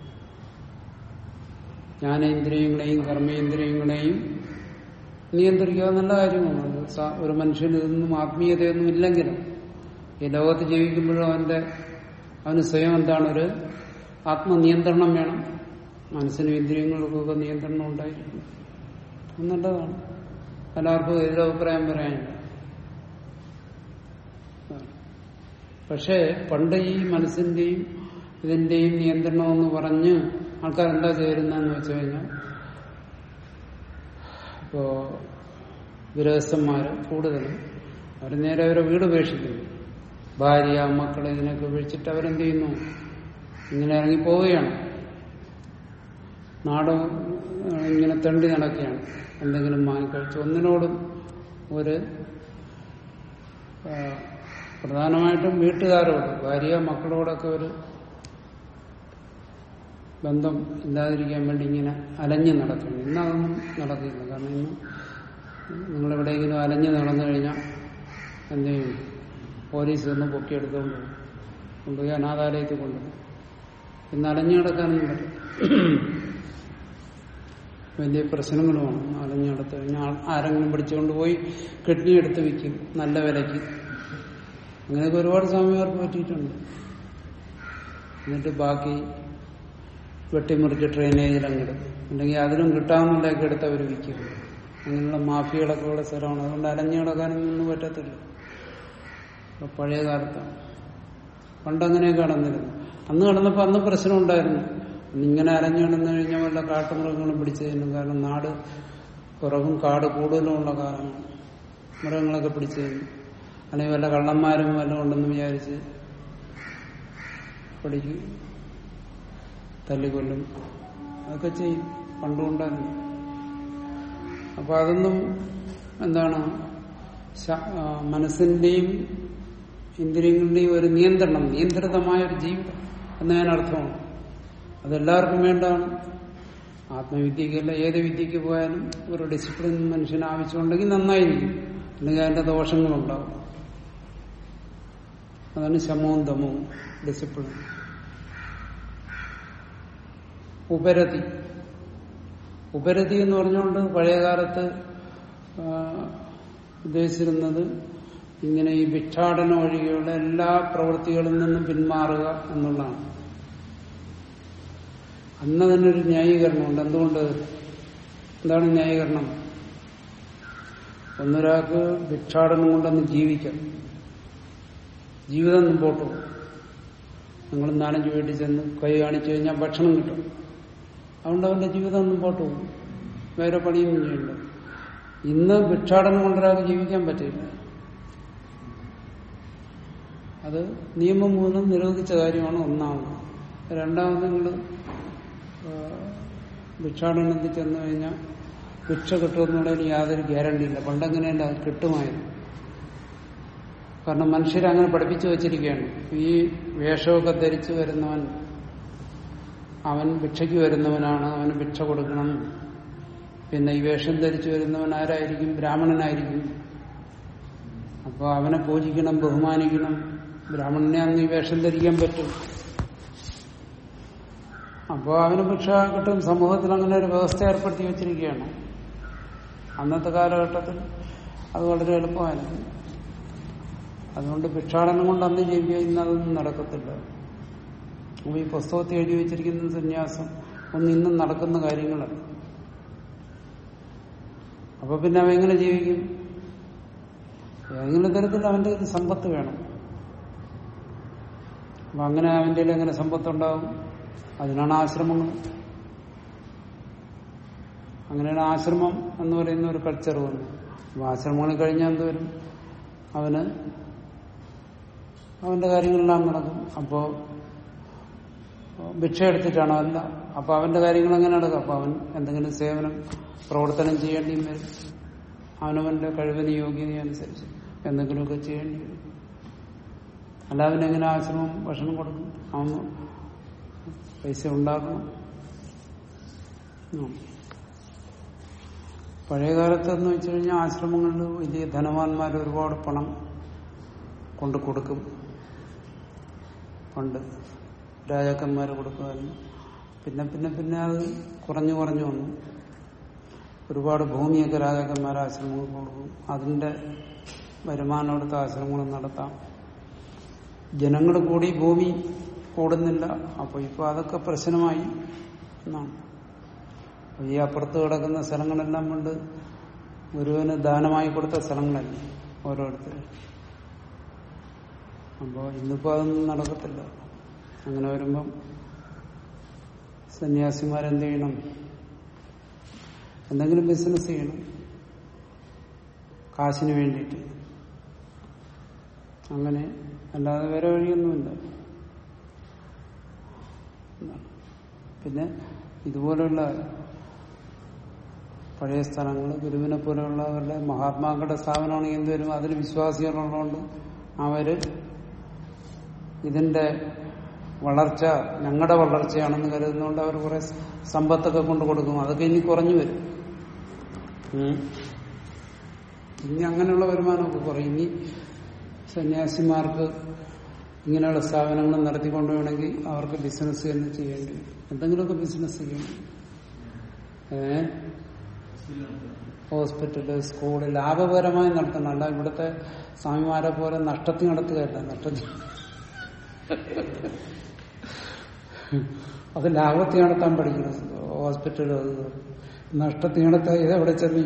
ജ്ഞാനേന്ദ്രിയങ്ങളെയും കർമ്മേന്ദ്രിയങ്ങളെയും നിയന്ത്രിക്കുക എന്നുള്ള കാര്യമാണ് അത് സ- ഒരു മനുഷ്യന് ഇതൊന്നും ആത്മീയതയൊന്നും ഇല്ലെങ്കിലും ഈ ലോകത്ത് ജീവിക്കുമ്പോഴും അവന്റെ അവന് സ്വയം എന്താണ് ഒരു ആത്മനിയന്ത്രണം വേണം മനസ്സിനും ഇന്ദ്രിയങ്ങൾക്കൊക്കെ നിയന്ത്രണം ഉണ്ടായിരിക്കും അത് നല്ലതാണ് എല്ലാവർക്കും എതിരഭിപ്രായം പറയാനില്ല പക്ഷേ പണ്ട് ഈ മനസ്സിന്റെയും ഇതിന്റെയും നിയന്ത്രണം എന്ന് പറഞ്ഞ് ആൾക്കാർ എന്താ ചേരുന്നതെന്ന് വെച്ച് കഴിഞ്ഞാൽ ഇപ്പോ ഗൃഹസ്ഥന്മാര് കൂടുതലും അവർ നേരെ അവരെ വീട് ഉപേക്ഷിക്കുന്നു ഭാര്യ മക്കളെ ഇതിനൊക്കെ ഉപേക്ഷിച്ചിട്ട് അവരെന്ത് ചെയ്യുന്നു ഇങ്ങനെ ഇറങ്ങി പോവുകയാണ് നാട് ഇങ്ങനെ തെണ്ടി നടക്കുകയാണ് എന്തെങ്കിലും വാങ്ങിക്കഴിച്ച് ഒന്നിനോടും ഒരു ആ, പ്രധാനമായിട്ടും വീട്ടുകാരോട് ഭാര്യ മക്കളോടൊക്കെ ഒരു ബന്ധം ഇല്ലാതിരിക്കാൻ വേണ്ടി ഇങ്ങനെ അലഞ്ഞു നടക്കണം ഇന്ന് അതൊന്നും നടക്കില്ല കാരണം ഇന്ന് നിങ്ങളെവിടെയെങ്കിലും അലഞ്ഞു നടന്നു കഴിഞ്ഞാൽ എന്ത് ചെയ്യും പോലീസ് ഒന്ന് പൊക്കിയെടുത്തുകൊണ്ട് പോകും. കൊണ്ടുപോയി അനാഥാലയത്തിൽ കൊണ്ടുപോകും ഇന്ന് അലഞ്ഞു നടക്കാനൊന്നും പറ്റും വലിയ പ്രശ്നങ്ങളുമാണ് അലഞ്ഞു നടത്തു കഴിഞ്ഞാൽ ആൾ- ആരെങ്കിലും പിടിച്ചുകൊണ്ട് പോയി കിഡ്നി എടുത്ത് വിൽക്കും നല്ല വിലയ്ക്ക് അങ്ങനെയൊക്കെ ഒരുപാട് സ്വാമിമാർക്ക് പറ്റിയിട്ടുണ്ട് എന്നിട്ട് ബാക്കി വെട്ടിമുറിച്ച് ഡ്രെയിനേജിലങ്ങിടും അല്ലെങ്കിൽ അതിലും കിട്ടാവുന്നതൊക്കെ എടുത്ത് അവർ വിൽക്കും അങ്ങനെയുള്ള മാഫിയകളൊക്കെ ഉള്ള സ്ഥലമാണ് അതുകൊണ്ട് അലഞ്ഞു കിടക്കാനൊന്നും പറ്റത്തില്ല ഇപ്പൊ പഴയ കാലത്താണ് പണ്ടങ്ങനെയൊക്കെ കടന്നിരുന്നു അന്ന് കടന്നപ്പോൾ അന്ന് പ്രശ്നം ഉണ്ടായിരുന്നു അന്ന് ഇങ്ങനെ അലഞ്ഞു കിടന്നു കഴിഞ്ഞാൽ വല്ല കാട്ടുമൃഗങ്ങളും പിടിച്ചു തരും കാരണം നാട് കുറവും കാട് കൂടുതലും ഉള്ള കാലമാണ് മൃഗങ്ങളൊക്കെ പിടിച്ചു തരും അല്ലെങ്കിൽ വല്ല കള്ളന്മാരും വല്ലതും ഉണ്ടെന്ന് വിചാരിച്ച് പിടിക്കും തല്ലിക്കൊല്ലും അതൊക്കെ ചെയ്യും പണ്ടുകൊണ്ടായിരുന്നു അപ്പൊ അതൊന്നും എന്താണ് ശ- ആ, മനസ്സിന്റെയും ഇന്ദ്രിയങ്ങളുടെയും ഒരു നിയന്ത്രണം നിയന്ത്രിതമായ ഒരു ജീവിതം എന്നതിനർത്ഥമാണ് അതെല്ലാവർക്കും വേണ്ടതാണ് ആത്മവിദ്യക്കല്ല ഏത് വിദ്യക്ക് പോയാലും ഒരു ഡിസിപ്ലിൻ മനുഷ്യന് ആവശ്യമുണ്ടെങ്കിൽ നന്നായിരിക്കും അല്ലെങ്കിൽ അതിന്റെ ദോഷങ്ങളുണ്ടാവും അതാണ് ശമവും ദമവും ഡിസിപ്ലിൻ ഉപരതി ഉപരതി എന്ന് പറഞ്ഞുകൊണ്ട് പഴയകാലത്ത് ആ, ഉദ്ദേശിച്ചിരുന്നത് ഇങ്ങനെ ഈ ഭിക്ഷാടനം ഒഴികെയുള്ള എല്ലാ പ്രവൃത്തികളിൽ നിന്നും പിന്മാറുക എന്നുള്ളതാണ് അന്ന് തന്നെ ഒരു ന്യായീകരണമുണ്ട് എന്തുകൊണ്ട് എന്താണ് ന്യായീകരണം ഒന്നൊരാൾക്ക് ഭിക്ഷാടനം കൊണ്ടൊന്ന് ജീവിക്കാം ജീവിതം മുമ്പോട്ട് പോകും നിങ്ങൾ നാലഞ്ച് വീട്ടിൽ ചെന്ന് കൈ കാണിച്ചു കഴിഞ്ഞാൽ ഭക്ഷണം കിട്ടും അതുകൊണ്ട് അവന്റെ ജീവിതം മുമ്പോട്ട് പോകും വേറെ പണിയൊന്നും ചെയ്യണ്ട ഇന്ന് ഭിക്ഷാടനം കൊണ്ടൊരാൾക്ക് ജീവിക്കാൻ പറ്റില്ല അത് നിയമം മൂലം നിരോധിച്ച കാര്യമാണ് ഒന്നാമത് രണ്ടാമത് നിങ്ങൾ ഭിക്ഷാടനത്തിൽ ചെന്നു കഴിഞ്ഞാൽ ഭിക്ഷ കിട്ടുമെന്നുള്ളതിന് യാതൊരു ഗ്യാരണ്ടി ഇല്ല പണ്ടങ്ങനെയല്ല അത് കിട്ടുമായിരുന്നു കാരണം മനുഷ്യരങ്ങനെ പഠിപ്പിച്ചു വച്ചിരിക്കുകയാണ് ഈ വേഷമൊക്കെ ധരിച്ചു വരുന്നവൻ അവൻ ഭിക്ഷയ്ക്ക് വരുന്നവനാണ് അവന് ഭിക്ഷ കൊടുക്കണം പിന്നെ ഈ വേഷം ധരിച്ചു വരുന്നവൻ ആരായിരിക്കും ബ്രാഹ്മണനായിരിക്കും അപ്പോൾ അവനെ പൂജിക്കണം ബഹുമാനിക്കണം ബ്രാഹ്മണനെ അന്ന് ഈ വേഷം ധരിക്കാൻ പറ്റും അപ്പോൾ അവന് ഭിക്ഷ കിട്ടും സമൂഹത്തിൽ അങ്ങനെ ഒരു വ്യവസ്ഥ ഏർപ്പെടുത്തി വെച്ചിരിക്കുകയാണ് അന്നത്തെ കാലഘട്ടത്തിൽ അത് വളരെ എളുപ്പമായിരുന്നു അതുകൊണ്ട് ഭിക്ഷാടനം കൊണ്ട് അന്ന് ജീവിക്കുക ഇന്ന് അതൊന്നും നടക്കത്തില്ല അപ്പൊ ഈ പുസ്തകത്തിൽ എഴുതി വെച്ചിരിക്കുന്ന സന്യാസം ഒന്നും ഇന്നും നടക്കുന്ന കാര്യങ്ങളല്ല അപ്പൊ പിന്നെ അവൻ എങ്ങനെ ജീവിക്കും ഏതെങ്കിലും തരത്തിൽ അവന്റെ ഒരു സമ്പത്ത് വേണം അപ്പൊ അങ്ങനെ അവന്റെ കയ്യിൽ എങ്ങനെ സമ്പത്തുണ്ടാവും അതിനാണ് ആശ്രമങ്ങൾ അങ്ങനെയാണ് ആശ്രമം എന്ന് പറയുന്ന ഒരു കൾച്ചർ വന്നു അപ്പൊ ആശ്രമങ്ങളിൽ കഴിഞ്ഞാൽ എന്ത് വരും അവന് അവന്റെ കാര്യങ്ങളെല്ലാം നടക്കും അപ്പോ ഭിക്ഷ എടുത്തിട്ടാണോ അല്ല അപ്പൊ അവന്റെ കാര്യങ്ങൾ എങ്ങനെ നടക്കും അപ്പൊ അവൻ എന്തെങ്കിലും സേവനം പ്രവർത്തനം ചെയ്യേണ്ടിയും വരും അവനവന്റെ കഴിവിന് യോഗ്യതയനുസരിച്ച് എന്തെങ്കിലുമൊക്കെ ചെയ്യേണ്ടി വരും അല്ല അവനെങ്ങനെ ആശ്രമം ഭക്ഷണം കൊടുക്കും അവൻ പൈസ ഉണ്ടാക്കണം ഉം. പഴയ കാലത്തെന്ന് വെച്ച് കഴിഞ്ഞാൽ ആശ്രമങ്ങളിൽ വലിയ ധനവാന്മാർ ഒരുപാട് പണം കൊണ്ട് കൊടുക്കും പണ്ട് രാജാക്കന്മാർ കൊടുക്കുമായിരുന്നു പിന്നെ പിന്നെ പിന്നെ അത് കുറഞ്ഞു കുറഞ്ഞു വന്നു ഒരുപാട് ഭൂമിയൊക്കെ രാജാക്കന്മാർ ആശ്രമങ്ങൾക്ക് കൊടുക്കും അതിന്റെ വരുമാനം എടുത്ത ആശ്രമങ്ങൾ നടത്താം ജനങ്ങൾ കൂടി ഭൂമി കൂടുന്നില്ല അപ്പൊ ഇപ്പൊ അതൊക്കെ പ്രശ്നമായി എന്നാണ് അപ്പൊ ഈ അപ്പുറത്ത് കിടക്കുന്ന സ്ഥലങ്ങളെല്ലാം കൊണ്ട് ഗുരുവിന് ദാനമായി കൊടുത്ത സ്ഥലങ്ങളല്ലേ ഓരോരുത്തർ അപ്പോൾ ഇന്നിപ്പോ അതൊന്നും നടക്കത്തില്ല അങ്ങനെ വരുമ്പം സന്യാസിമാരെന്ത് ചെയ്യണം എന്തെങ്കിലും ബിസിനസ് ചെയ്യണം കാശിന് വേണ്ടിയിട്ട് അങ്ങനെ അല്ലാതെ വേറെ വഴിയൊന്നുമില്ല എന്നാണ്. പിന്നെ ഇതുപോലെയുള്ള പഴയ സ്ഥലങ്ങൾ ഗുരുവിനെ പോലെയുള്ളവരുടെ മഹാത്മാക്കളുടെ സ്ഥാപനമാണെങ്കിൽ എന്തുവരും അതിൽ വിശ്വാസികളുള്ളതുകൊണ്ട് അവര് ഇതിന്റെ വളർച്ച ഞങ്ങളുടെ വളർച്ചയാണെന്ന് കരുതുന്നതുകൊണ്ട് അവർ കുറെ സമ്പത്തൊക്കെ കൊണ്ട് കൊടുക്കും അതൊക്കെ ഇനി കുറഞ്ഞു വരും ഉം. ഇനി അങ്ങനെയുള്ള വരുമാനമൊക്കെ കുറയും ഇനി സന്യാസിമാർക്ക് ഇങ്ങനെയുള്ള സ്ഥാപനങ്ങൾ നടത്തിക്കൊണ്ടു വേണമെങ്കിൽ അവർക്ക് ബിസിനസ് തന്നെ ചെയ്യേണ്ടി വരും എന്തെങ്കിലുമൊക്കെ ബിസിനസ് ചെയ്യേണ്ടി വരും. ഏ ഹോസ്പിറ്റല് സ്കൂള് ലാഭകരമായി നടത്തണം അല്ല ഇവിടുത്തെ സ്വാമിമാരെ പോലെ നഷ്ടത്തിൽ നടത്തുകയല്ല നഷ്ടത്തിൽ അത് ലാഭത്തിൽ നടത്താൻ പഠിക്കണം ഹോസ്പിറ്റലും അത് നഷ്ടത്തിൽ നടത്താൻ ഇത് എവിടെ ചെന്ന്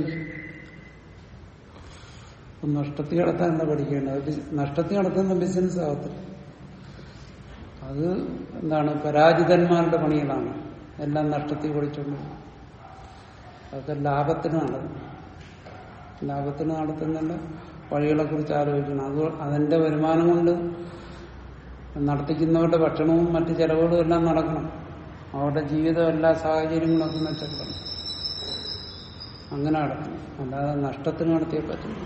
നഷ്ടത്തിൽ നടത്താനല്ല പഠിക്കേണ്ടത് അത് ബിസ്- നഷ്ടത്തിൽ നടത്തുന്ന ബിസിനസ് ആകത്തില്ല അത് എന്താണ് പരാജിതന്മാരുടെ പണികളാണ് എല്ലാം നഷ്ടത്തിൽ പഠിച്ചുകൊണ്ട് അതൊക്കെ ലാഭത്തിന് നടത്തും ലാഭത്തിന് നടത്തുന്നതിന്റെ വഴികളെ കുറിച്ച് ആലോചിക്കണം അത് അതിന്റെ വരുമാനം കൊണ്ട് നടത്തിക്കുന്നവരുടെ ഭക്ഷണവും മറ്റു ചെലവുകളും എല്ലാം നടക്കണം അവരുടെ ജീവിതം എല്ലാ സാഹചര്യങ്ങളൊക്കെ മെച്ചപ്പെടണം അങ്ങനെ നടത്തണം അല്ലാതെ നഷ്ടത്തിന് നടത്തിയേ പറ്റില്ല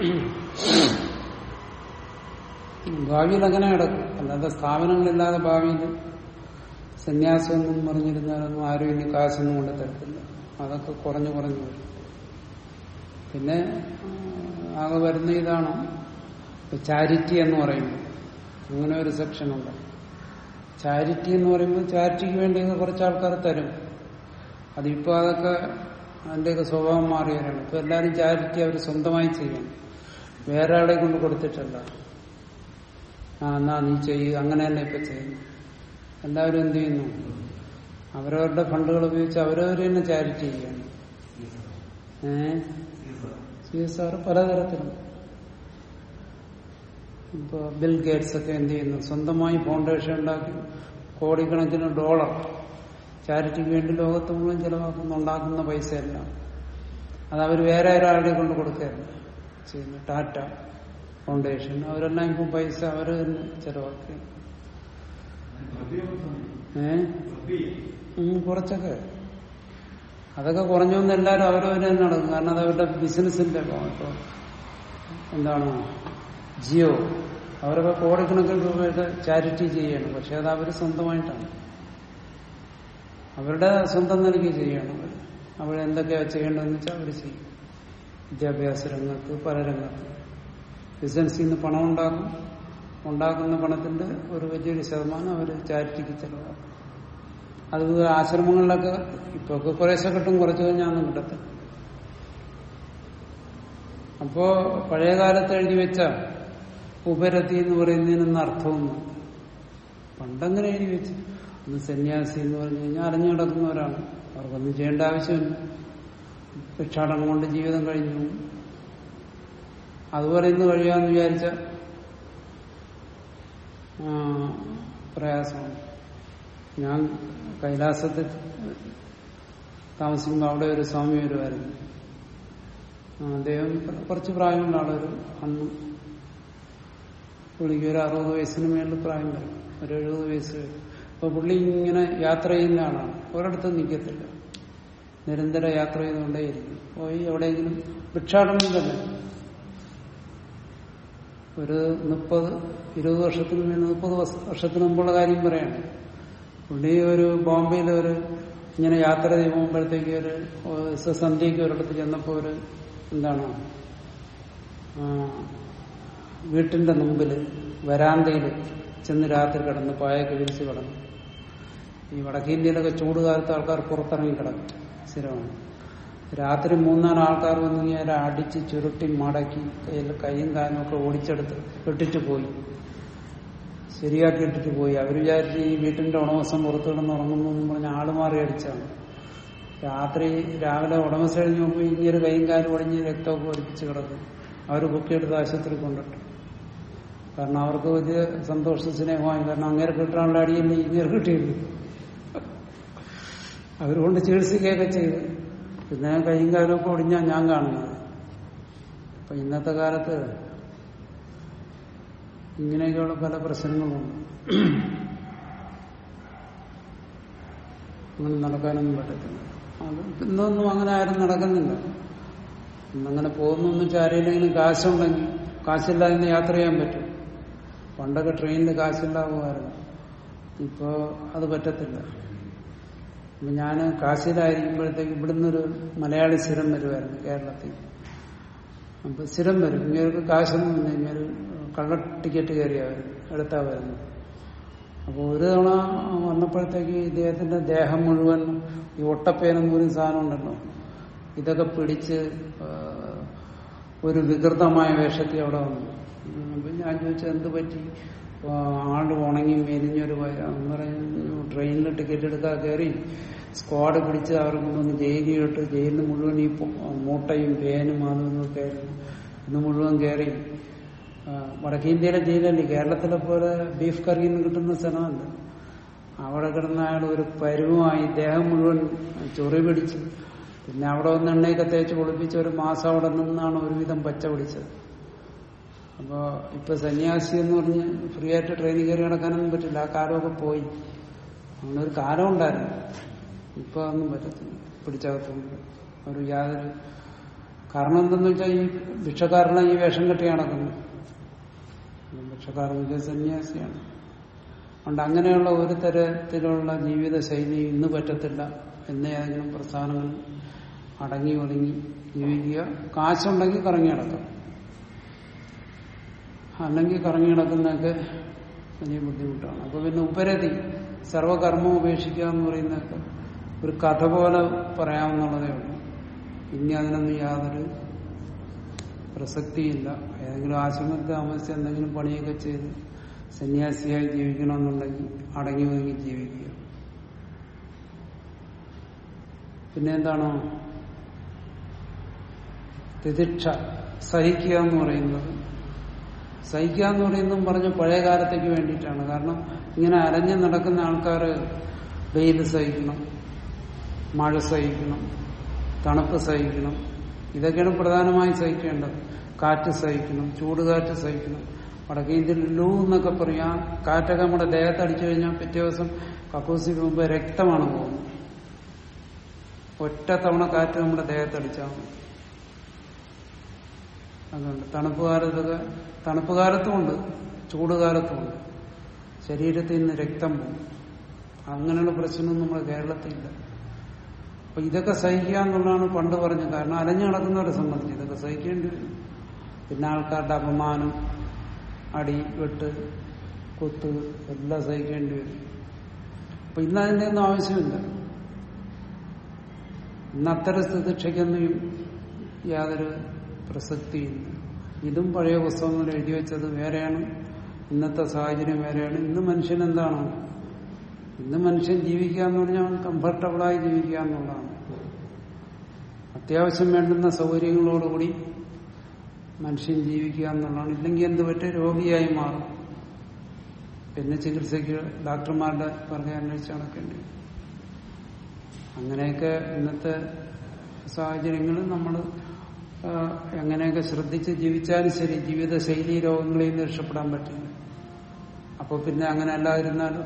ഭാവിയിൽ അങ്ങനെ കിടക്കും അല്ലാതെ സ്ഥാപനങ്ങളില്ലാതെ ഭാവിയിൽ സന്യാസമൊന്നും പറഞ്ഞിരുന്നാലൊന്നും ആരും ഇനി കാശൊന്നും കൊണ്ട് തരത്തില്ല അതൊക്കെ കുറഞ്ഞു കുറഞ്ഞു വരും പിന്നെ ആ, ആകെ വരുന്ന ഇതാണ് ചാരിറ്റി എന്ന് പറയുമ്പോൾ അങ്ങനെ ഒരു സെക്ഷൻ ഉണ്ട് ചാരിറ്റി എന്ന് പറയുമ്പോൾ ചാരിറ്റിക്ക് വേണ്ടിയൊക്കെ കുറച്ച് ആൾക്കാർ തരും അതിപ്പോ അതൊക്കെ അതിന്റെയൊക്കെ സ്വഭാവം മാറിയവരാണ് ഇപ്പൊ എല്ലാവരും ചാരിറ്റി അവർ സ്വന്തമായി ചെയ്യണം വേറെ ആളെ കൊണ്ട് കൊടുത്തിട്ടല്ല ആ എന്നാ നീ ചെയ്യുക അങ്ങനെ തന്നെ ഇപ്പൊ ചെയ്യുന്നു എല്ലാവരും എന്ത് ചെയ്യുന്നു അവരവരുടെ ഫണ്ടുകൾ ഉപയോഗിച്ച് അവരവർ തന്നെ ചാരിറ്റി ചെയ്യണം ഏഹ് സി എസ് ആർ പലതരത്തിലും ഇപ്പൊ ബിൽ ഗേറ്റ്സ് ഒക്കെ എന്ത് ചെയ്യുന്നു സ്വന്തമായി ഫൗണ്ടേഷൻ ഉണ്ടാക്കി കോടിക്കണക്കിന് ഡോളർ ചാരിറ്റിക്ക് വേണ്ടി ലോകത്ത് മുഴുവൻ ചെലവാക്കുന്ന ഉണ്ടാക്കുന്ന പൈസയെല്ലാം അത് അവർ വേറെ ഒരാളുടെ കൊണ്ട് കൊടുക്കുകയല്ല ചെയ്യുന്നു ടാറ്റ ഫൗണ്ടേഷൻ അവരെല്ലാം ഇപ്പം പൈസ അവർ തന്നെ ചെലവാക്കി ഏഹ് ഉം, കുറച്ചൊക്കെ അതൊക്കെ കുറഞ്ഞൊന്നും എല്ലാവരും അവരവര് തന്നെ നടക്കും കാരണം അത് അവരുടെ ബിസിനസിന്റെ ഇപ്പൊ എന്താണ് ജിയോ അവരൊക്കെ കോടിക്കണക്കിന് രൂപയുടെ ചാരിറ്റി ചെയ്യണം പക്ഷെ അത് അവർ സ്വന്തമായിട്ടാണ് അവരുടെ സ്വന്തം നിലയ്ക്ക് ചെയ്യണം അവർ അവരെന്തൊക്കെയാ ചെയ്യേണ്ടതെന്ന് വെച്ചാൽ അവർ ചെയ്യും വിദ്യാഭ്യാസ രംഗത്ത് പല രംഗത്ത് ബിസിനസ്സിൽ നിന്ന് പണം ഉണ്ടാക്കും ഉണ്ടാക്കുന്ന പണത്തിന്റെ ഒരു വലിയൊരു ശതമാനം അവർ ചാരിറ്റിക്ക് ചെലവാക്കും അത് ആശ്രമങ്ങളിലൊക്കെ ഇപ്പൊ ഒക്കെ കുറേശ്ശെ കിട്ടും കുറച്ച് കഴിഞ്ഞാൽ കിട്ടത്തില്ല അപ്പോ പഴയ കാലത്ത് എഴുതി വെച്ച ഉപരത്തി എന്ന് പറയുന്നതിനൊന്നും അർത്ഥമൊന്നും പണ്ടങ്ങനെ എഴുതി വെച്ച് ഒന്ന് സന്യാസി എന്ന് പറഞ്ഞു കഴിഞ്ഞാൽ അലഞ്ഞു കിടക്കുന്നവരാണ് അവർക്കൊന്നും ചെയ്യേണ്ട ആവശ്യമില്ല ഭിക്ഷാടനം കൊണ്ട് ജീവിതം കഴിഞ്ഞു അതുപോലെ ഇന്ന് കഴിയാന്ന് വിചാരിച്ച ആ, പ്രയാസമാണ് ഞാൻ കൈലാസത്തിൽ താമസിക്കുമ്പോൾ അവിടെ ഒരു സ്വാമി വരുമായിരുന്നു ആ, അദ്ദേഹം കുറച്ച് പ്രായമുള്ള ആളൊരു അന്ന് പുള്ളിക്ക് ഒരു അറുപത് വയസ്സിന് മേളിൽ പ്രായം വരും ഒരു എഴുപത് വയസ്സ് വരും അപ്പൊ പുള്ളി ഇങ്ങനെ യാത്ര ചെയ്യുന്ന ആളാണ് ഒരിടത്തും നിൽക്കത്തില്ല നിരന്തര യാത്ര ചെയ്തുകൊണ്ടേയിരിക്കും പോയി എവിടെയെങ്കിലും ഭിക്ഷാടനം തന്നെ ഒരു മുപ്പത് ഇരുപത് വർഷത്തിന് മുന്നേ മുപ്പത് വർഷത്തിന് മുമ്പുള്ള കാര്യം പറയാണ് പുള്ളി ഒരു ബോംബെയിൽ ഒരു ഇങ്ങനെ യാത്ര ചെയ്യുമ്പോഴത്തേക്ക് ഒരു ഒരു സന്ധ്യയ്ക്ക് ഒരിടത്ത് ചെന്നപ്പോ ഒരു എന്താണ് ആ, വീട്ടിന്റെ മുമ്പിൽ വരാന്തയിൽ ചെന്ന് രാത്രി കിടന്ന് പായൊക്കെ വിരിച്ച് കിടന്നു ഈ വടക്കേന്ത്യയിലൊക്കെ ചൂട് കാലത്ത് ആൾക്കാർ പുറത്തിറങ്ങി കിടക്കും സ്ഥിരമാണ് രാത്രി മൂന്നാല് ആൾക്കാർ വന്നു കഴിഞ്ഞാൽ അടിച്ച് ചുരുട്ടി മടക്കി കയ്യിൽ കൈയും കാലും ഒക്കെ ഓടിച്ചെടുത്ത് ഇട്ടിട്ട് പോയി ശരിയാക്കി ഇട്ടിട്ട് പോയി അവർ വിചാരിച്ച് ഈ വീട്ടിന്റെ ഉടമസ്ഥൻ പുറത്തു കിടന്ന് ഉറങ്ങുന്നു എന്ന് പറഞ്ഞ് ആള് മാറി അടിച്ചാണ് രാത്രി രാവിലെ ഉടമസ്ഥ കഴിഞ്ഞ് നോക്കുമ്പോൾ ഇങ്ങനെ കൈയും കാലും ഒടിഞ്ഞ് രക്തമൊക്കെ ഒലിപ്പിച്ച് കിടക്കും അവർ പൊക്കിയെടുത്ത് ആശുപത്രി കൊണ്ടിട്ടു കാരണം അവർക്ക് വലിയ സന്തോഷ സ്നേഹമായി കാരണം അങ്ങനെ കിട്ടാനുള്ള അടിയല്ലേ ഇങ്ങനെ കിട്ടിയിരുന്നു അവരുകൊണ്ട് ചികിത്സിക്കുകയൊക്കെ ചെയ്ത് പിന്നെ കൈയും കാലമൊക്കെ ഒടിഞ്ഞാൽ ഞാൻ കാണുന്നത് അപ്പൊ ഇന്നത്തെ കാലത്ത് ഇങ്ങനെയൊക്കെയുള്ള പല പ്രശ്നങ്ങളുണ്ട് അങ്ങനെ നടക്കാനൊന്നും പറ്റത്തില്ല അത് ഇന്നൊന്നും അങ്ങനെ ആരും നടക്കുന്നില്ല ഇന്നങ്ങനെ പോകുന്നു വെച്ചാൽ ആരെങ്കിലും കാശുണ്ടെങ്കിൽ കാശില്ലാതെ ഇന്ന് യാത്ര ചെയ്യാൻ പറ്റും പണ്ടൊക്കെ ട്രെയിനിൽ കാശുണ്ടാകുമായിരുന്നു ഇപ്പോ അത് പറ്റത്തില്ല അപ്പൊ ഞാൻ കാശിയിലായിരിക്കുമ്പോഴത്തേക്ക് ഇവിടുന്ന് ഒരു മലയാളി സ്ഥിരം വരുമായിരുന്നു കേരളത്തിൽ അപ്പൊ സ്ഥിരം വരും ഇങ്ങനെ കാശൊന്നും ഇല്ല ഇങ്ങനെ കള്ള ടിക്കറ്റ് കയറിയായിരുന്നു എടുത്താ വരുന്നത് അപ്പോൾ ഒരു തവണ വന്നപ്പോഴത്തേക്ക് ഇദ്ദേഹത്തിന്റെ ദേഹം മുഴുവൻ ഈ ഒട്ടപ്പേനെന്ന് ഒരു സാധനം ഉണ്ടല്ലോ ഇതൊക്കെ പിടിച്ച് ആ, ഒരു വികൃതമായ വേഷത്തിൽ അവിടെ വന്നു ഉം, അപ്പൊ ഞാൻ ചോദിച്ചത് എന്ത് പറ്റി ആ, ആള് ഉണങ്ങി മെലിഞ്ഞൊരു വയ- എന്ന് പറയുന്നു ട്രെയിനിൽ ടിക്കറ്റ് എടുക്കാൻ കയറി സ്ക്വാഡ് പിടിച്ച് അവർ കൊണ്ടുവന്ന് ജയിലിലിട്ട് ജയിലിന് മുഴുവൻ ഈ പൊ- മൂട്ടയും പേനും അതും ഒക്കെ ആയിരുന്നു ഇന്ന് മുഴുവൻ കയറി ആ, വടക്കേ ഇന്ത്യയിലെ ജയിലല്ലേ കേരളത്തിലെ പോലെ ബീഫ് കറിയിൽ നിന്ന് കിട്ടുന്ന സ്ഥലമല്ല അവിടെ കിടന്ന അയാൾ ഒരു പരുവമായി ദേഹം മുഴുവൻ ചൊറി പിടിച്ച് പിന്നെ അവിടെ വന്ന് എണ്ണയൊക്കെ തേച്ച് കുളിപ്പിച്ച് ഒരു മാസം അവിടെ നിന്നാണ് ഒരുവിധം പച്ച പിടിച്ചത് അപ്പോ ഇപ്പൊ സന്യാസി എന്ന് പറഞ്ഞ് ഫ്രീ ആയിട്ട് ട്രെയിനിൽ കയറി നടക്കാനൊന്നും പറ്റില്ല ആ കാലമൊക്കെ പോയി അങ്ങനെ ഒരു കാലം ഉണ്ടായിരുന്നു ഇപ്പൊ അതൊന്നും പറ്റത്തില്ല പിടിച്ചകത്തുണ്ട് ഒരു യാതൊരു കാരണം എന്തെന്ന് വെച്ചാൽ ഈ ഭിക്ഷക്കാരനെ ഈ വേഷം കെട്ടി നടക്കുന്നു ഭിക്ഷക്കാരൻ വെച്ചാൽ സന്യാസിയാണ് അതുകൊണ്ട് അങ്ങനെയുള്ള ഒരു തരത്തിലുള്ള ജീവിത ശൈലി ഇന്ന് പറ്റത്തില്ല എന്ന ഏതെങ്കിലും പ്രസ്ഥാനങ്ങൾ അടങ്ങി ഒതുങ്ങി ജീവിക്കുക കാശുണ്ടെങ്കിൽ കറങ്ങി നടക്കാം അല്ലെങ്കിൽ കറങ്ങി നടക്കുന്നതൊക്കെ വലിയ ബുദ്ധിമുട്ടാണ് അപ്പൊ പിന്നെ ഉപരതി സർവകർമ്മം ഉപേക്ഷിക്കുക എന്ന് പറയുന്നതൊക്കെ ഒരു കഥ പോലെ പറയാവുന്നുള്ളതേ ഉള്ളൂ ഇനി അതിനൊന്നും യാതൊരു പ്രസക്തിയില്ല ഏതെങ്കിലും ആശ്രമത്തിൽ താമസിച്ച് എന്തെങ്കിലും പണിയൊക്കെ ചെയ്ത് സന്യാസിയായി ജീവിക്കണമെന്നുണ്ടെങ്കിൽ അടങ്ങി ഒതുങ്ങി ജീവിക്കുക പിന്നെ എന്താണോ തിദിക്ഷ സഹിക്കുക എന്ന് പറയുന്നത് സഹിക്കുക എന്ന് പറയുന്നതും പറഞ്ഞ പഴയ കാലത്തേക്ക് വേണ്ടിയിട്ടാണ് കാരണം ഇങ്ങനെ അലഞ്ഞു നടക്കുന്ന ആൾക്കാർ വെയിൽ സഹിക്കണം മഴ സഹിക്കണം തണുപ്പ് സഹിക്കണം ഇതൊക്കെയാണ് പ്രധാനമായും സഹിക്കേണ്ടത് കാറ്റ് സഹിക്കണം ചൂടുകാറ്റ് സഹിക്കണം വടക്കേ ഇന്ത്യയിൽ ലൂ എന്നൊക്കെ പറയും ആ കാറ്റൊക്കെ നമ്മുടെ ദേഹത്ത് അടിച്ചു കഴിഞ്ഞാൽ പിറ്റേ ദിവസം കക്കൂസിക്ക് മുമ്പ് രക്തമാണ് പോകുന്നത് ഒറ്റ തവണ കാറ്റ് നമ്മുടെ ദേഹത്ത് അടിച്ചാൽ മതി അതുകൊണ്ട് തണുപ്പ് കാലത്തൊക്കെ തണുപ്പ് കാലത്തുമുണ്ട് ചൂട് കാലത്തുമുണ്ട് ശരീരത്തിൽ നിന്ന് രക്തം പോകും അങ്ങനെയുള്ള പ്രശ്നം നമ്മുടെ കേരളത്തിലില്ല അപ്പൊ ഇതൊക്കെ സഹിക്കുക എന്നുള്ളതാണ് പണ്ട് പറഞ്ഞത് കാരണം അലഞ്ഞു നടക്കുന്നവരെ സംബന്ധിച്ച് ഇതൊക്കെ സഹിക്കേണ്ടി വരും പിന്നെ ആൾക്കാരുടെ അപമാനം അടി വെട്ട് കുത്ത് എല്ലാം സഹിക്കേണ്ടി വരും അപ്പൊ ഇന്ന് അതിന്റെ ഒന്നും ആവശ്യമില്ല ഇന്ന് അത്തരം സ്ഥിതിക്ഷയ്ക്കൊന്നും യാതൊരു പ്രസക്തിയില്ല ഇതും പഴയ പുസ്തകങ്ങൾ എഴുതി വെച്ചത് വേറെയാണ് ഇന്നത്തെ സാഹചര്യം വേറെയാണ് ഇന്ന് മനുഷ്യൻ എന്താണ് ഇന്ന് മനുഷ്യൻ ജീവിക്കുക എന്ന് പറഞ്ഞാൽ കംഫർട്ടബിളായി ജീവിക്കുക എന്നുള്ളതാണ് അത്യാവശ്യം വേണ്ടുന്ന സൗകര്യങ്ങളോടുകൂടി മനുഷ്യൻ ജീവിക്കുക എന്നുള്ളതാണ് ഇല്ലെങ്കിൽ എന്ത് പറ്റും രോഗിയായി മാറും പിന്നെ ചികിത്സയ്ക്ക് ഡോക്ടർമാരുടെ പുറകെ അന്വേഷിച്ച് നടക്കേണ്ടി വരും. അങ്ങനെയൊക്കെ ഇന്നത്തെ സാഹചര്യങ്ങളിൽ നമ്മൾ എങ്ങനെയൊക്കെ ശ്രദ്ധിച്ച് ജീവിച്ചാലും ശരി ജീവിതശൈലി രോഗങ്ങളിൽ നിന്ന് രക്ഷപ്പെടാൻ പറ്റില്ല അപ്പൊ പിന്നെ അങ്ങനെ അല്ലാതിരുന്നാലും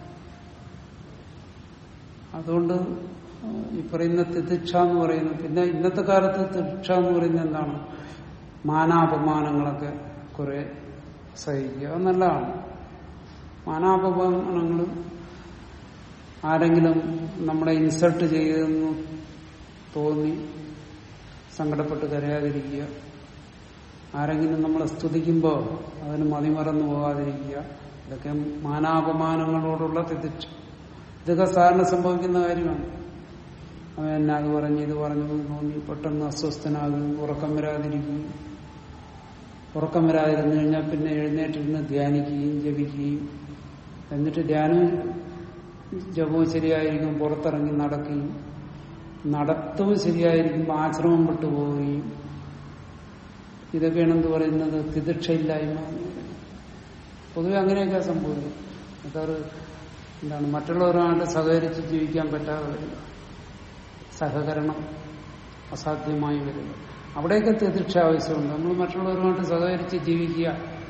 അതുകൊണ്ട് ഈ പറയുന്ന തിദിക്ഷ എന്ന് പറയുന്നത് പിന്നെ ഇന്നത്തെ കാലത്ത് തിദിക്ഷ എന്ന് പറയുന്നത് എന്താണ് മാനാപമാനങ്ങളൊക്കെ കുറെ സഹിക്കുക അത് നല്ലതാണ് മാനാപമാനങ്ങൾ ആരെങ്കിലും നമ്മളെ ഇൻസൾട്ട് ചെയ്തെന്ന് തോന്നി സങ്കടപ്പെട്ട് കരയാതിരിക്കുക ആരെങ്കിലും നമ്മളെ സ്തുതിക്കുമ്പോൾ അതിന് മതിമറന്നു പോകാതിരിക്കുക ഇതൊക്കെ മാനാപമാനങ്ങളോടുള്ള തിദിക്ഷ ഇതൊക്കെ സാധാരണ സംഭവിക്കുന്ന കാര്യമാണ് അവൻ എന്നെ അത് പറഞ്ഞു ഇത് പറഞ്ഞു എന്ന് തോന്നി പെട്ടെന്ന് അസ്വസ്ഥനാകും ഉറക്കം വരാതിരിക്കും ഉറക്കം വരാതിരുന്നു കഴിഞ്ഞാൽ പിന്നെ എഴുന്നേറ്റിരുന്ന് ധ്യാനിക്കുകയും ജപിക്കുകയും എന്നിട്ട് ധ്യാനം ജപവും ശരിയായിരിക്കും പുറത്തിറങ്ങി നടക്കുകയും നടത്തവും ശരിയായിരിക്കുമ്പോൾ ആശ്രമം വിട്ടുപോവുകയും ഇതൊക്കെയാണ് എന്ത് പറയുന്നത് തിദിക്ഷയില്ലായ്മ എന്ന് പറയുന്നത്. പൊതുവെ അങ്ങനെയൊക്കെ സംഭവിക്കും അതൊരു എന്താണ് മറ്റുള്ളവരുമായിട്ട് സഹകരിച്ച് ജീവിക്കാൻ പറ്റാതെ വരിക സഹകരണം അസാധ്യമായി വരിക അവിടെയൊക്കെ തിദിക്ഷ ആവശ്യമുണ്ട് നമ്മൾ മറ്റുള്ളവരുമായിട്ട് സഹകരിച്ച് ജീവിക്കുക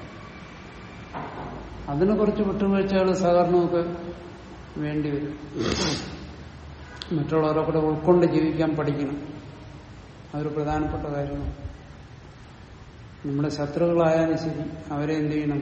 അതിന് കുറച്ച് വിട്ടുവീഴ്ചകൾ സഹകരണമൊക്കെ വേണ്ടി വരും മറ്റുള്ളവരെ കൂടെ ഉൾക്കൊണ്ട് ജീവിക്കാൻ പഠിക്കണം അതൊരു പ്രധാനപ്പെട്ട കാര്യമാണ് നമ്മുടെ ശത്രുക്കളായാലും ശരി അവരെ എന്ത് ചെയ്യണം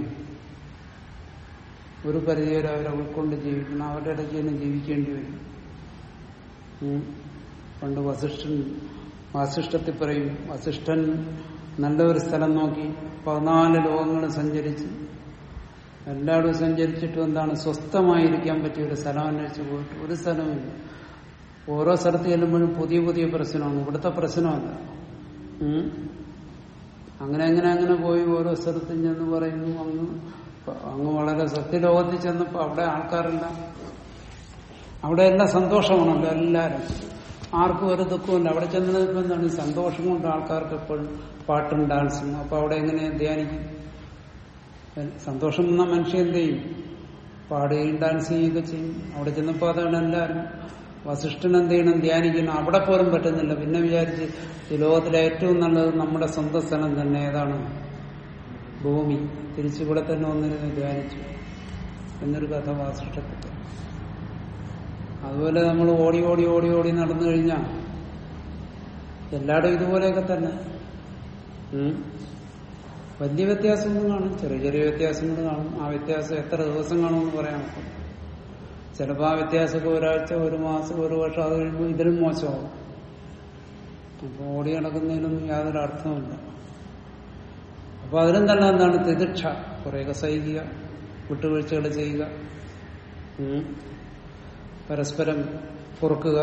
ഒരു പരിധിവരെ അവരെ ഉൾക്കൊണ്ട് ജീവിക്കണം അവരുടെ ഇടയ്ക്ക് തന്നെ ജീവിക്കേണ്ടി വരും ഉം. പണ്ട് വസിഷ്ഠൻ വാസിഷ്ഠത്തിൽ പറയും വസിഷ്ഠൻ നല്ല ഒരു സ്ഥലം നോക്കി പതിനാല് ലോകങ്ങൾ സഞ്ചരിച്ച് എല്ലായിടവും സഞ്ചരിച്ചിട്ടും എന്താണ് സ്വസ്ഥമായിരിക്കാൻ പറ്റിയ ഒരു സ്ഥലം അന്വേഷിച്ച് പോയിട്ട് ഒരു സ്ഥലമില്ല ഓരോ സ്ഥലത്ത് ചെല്ലുമ്പോഴും പുതിയ പുതിയ പ്രശ്നമാണ് ഇവിടുത്തെ പ്രശ്നമല്ല ഉം. അങ്ങനെ അങ്ങനെ അങ്ങനെ പോയി ഓരോ സ്ഥലത്തും ചെന്ന് പറയുന്നു അങ്ങ് അങ്ങ് വളരെ സത്യലോകത്തിൽ ചെന്നപ്പോ അവിടെ ആൾക്കാരെല്ലാം അവിടെ എല്ലാം സന്തോഷമാണല്ലോ എല്ലാവരും ആർക്കും ഒരു ദുഃഖമില്ല അവിടെ ചെന്നപ്പോ എന്താണ് ഈ സന്തോഷം കൊണ്ട് ആൾക്കാർക്ക് എപ്പോഴും പാട്ടും ഡാൻസും അപ്പൊ അവിടെ എങ്ങനെ ധ്യാനിക്കും സന്തോഷം വന്ന മനുഷ്യൻ എന്ത് ചെയ്യും പാടുകയും ഡാൻസ് ചെയ്യുകയൊക്കെ ചെയ്യും അവിടെ ചെന്നപ്പോ അതാണ് എല്ലാവരും വസിഷ്ഠൻ എന്ത് ചെയ്യണം ധ്യാനിക്കണം അവിടെ പോലും പറ്റുന്നില്ല പിന്നെ വിചാരിച്ച് ഈ ലോകത്തിലെ ഏറ്റവും നല്ലത് നമ്മുടെ സ്വന്തം സ്ഥലം തന്നെ ഏതാണ് ഭൂമി തിരിച്ചിവിടെ തന്നെ വന്നിരുന്ന് ധ്യാനിച്ചു എന്നൊരു കഥ വാസിഷ്ഠത്തിൽ അതുപോലെ നമ്മൾ ഓടി ഓടി ഓടി ഓടി നടന്നു കഴിഞ്ഞാൽ എല്ലായിടും ഇതുപോലെയൊക്കെ തന്നെ ഉം. വലിയ വ്യത്യാസമൊന്നും കാണും ചെറിയ ചെറിയ വ്യത്യാസങ്ങൾ കാണും ആ വ്യത്യാസം എത്ര ദിവസം കാണുമെന്ന് പറയാൻ പറ്റും ചിലപ്പോൾ ആ വ്യത്യാസമൊക്കെ ഒരാഴ്ച ഒരു മാസം ഒരു വർഷം അത് കഴിയുമ്പോൾ ഇതിലും മോശമാവും അപ്പോൾ ഓടി നടക്കുന്നതിനൊന്നും യാതൊരു അർത്ഥവുമില്ല അപ്പൊ അതിലും തന്നെ എന്താണ് തിദിക്ഷ കുറേയൊക്കെ സഹിക്കുക വിട്ടുവീഴ്ചകൾ ചെയ്യുക ഉം. പരസ്പരം പൊറുക്കുക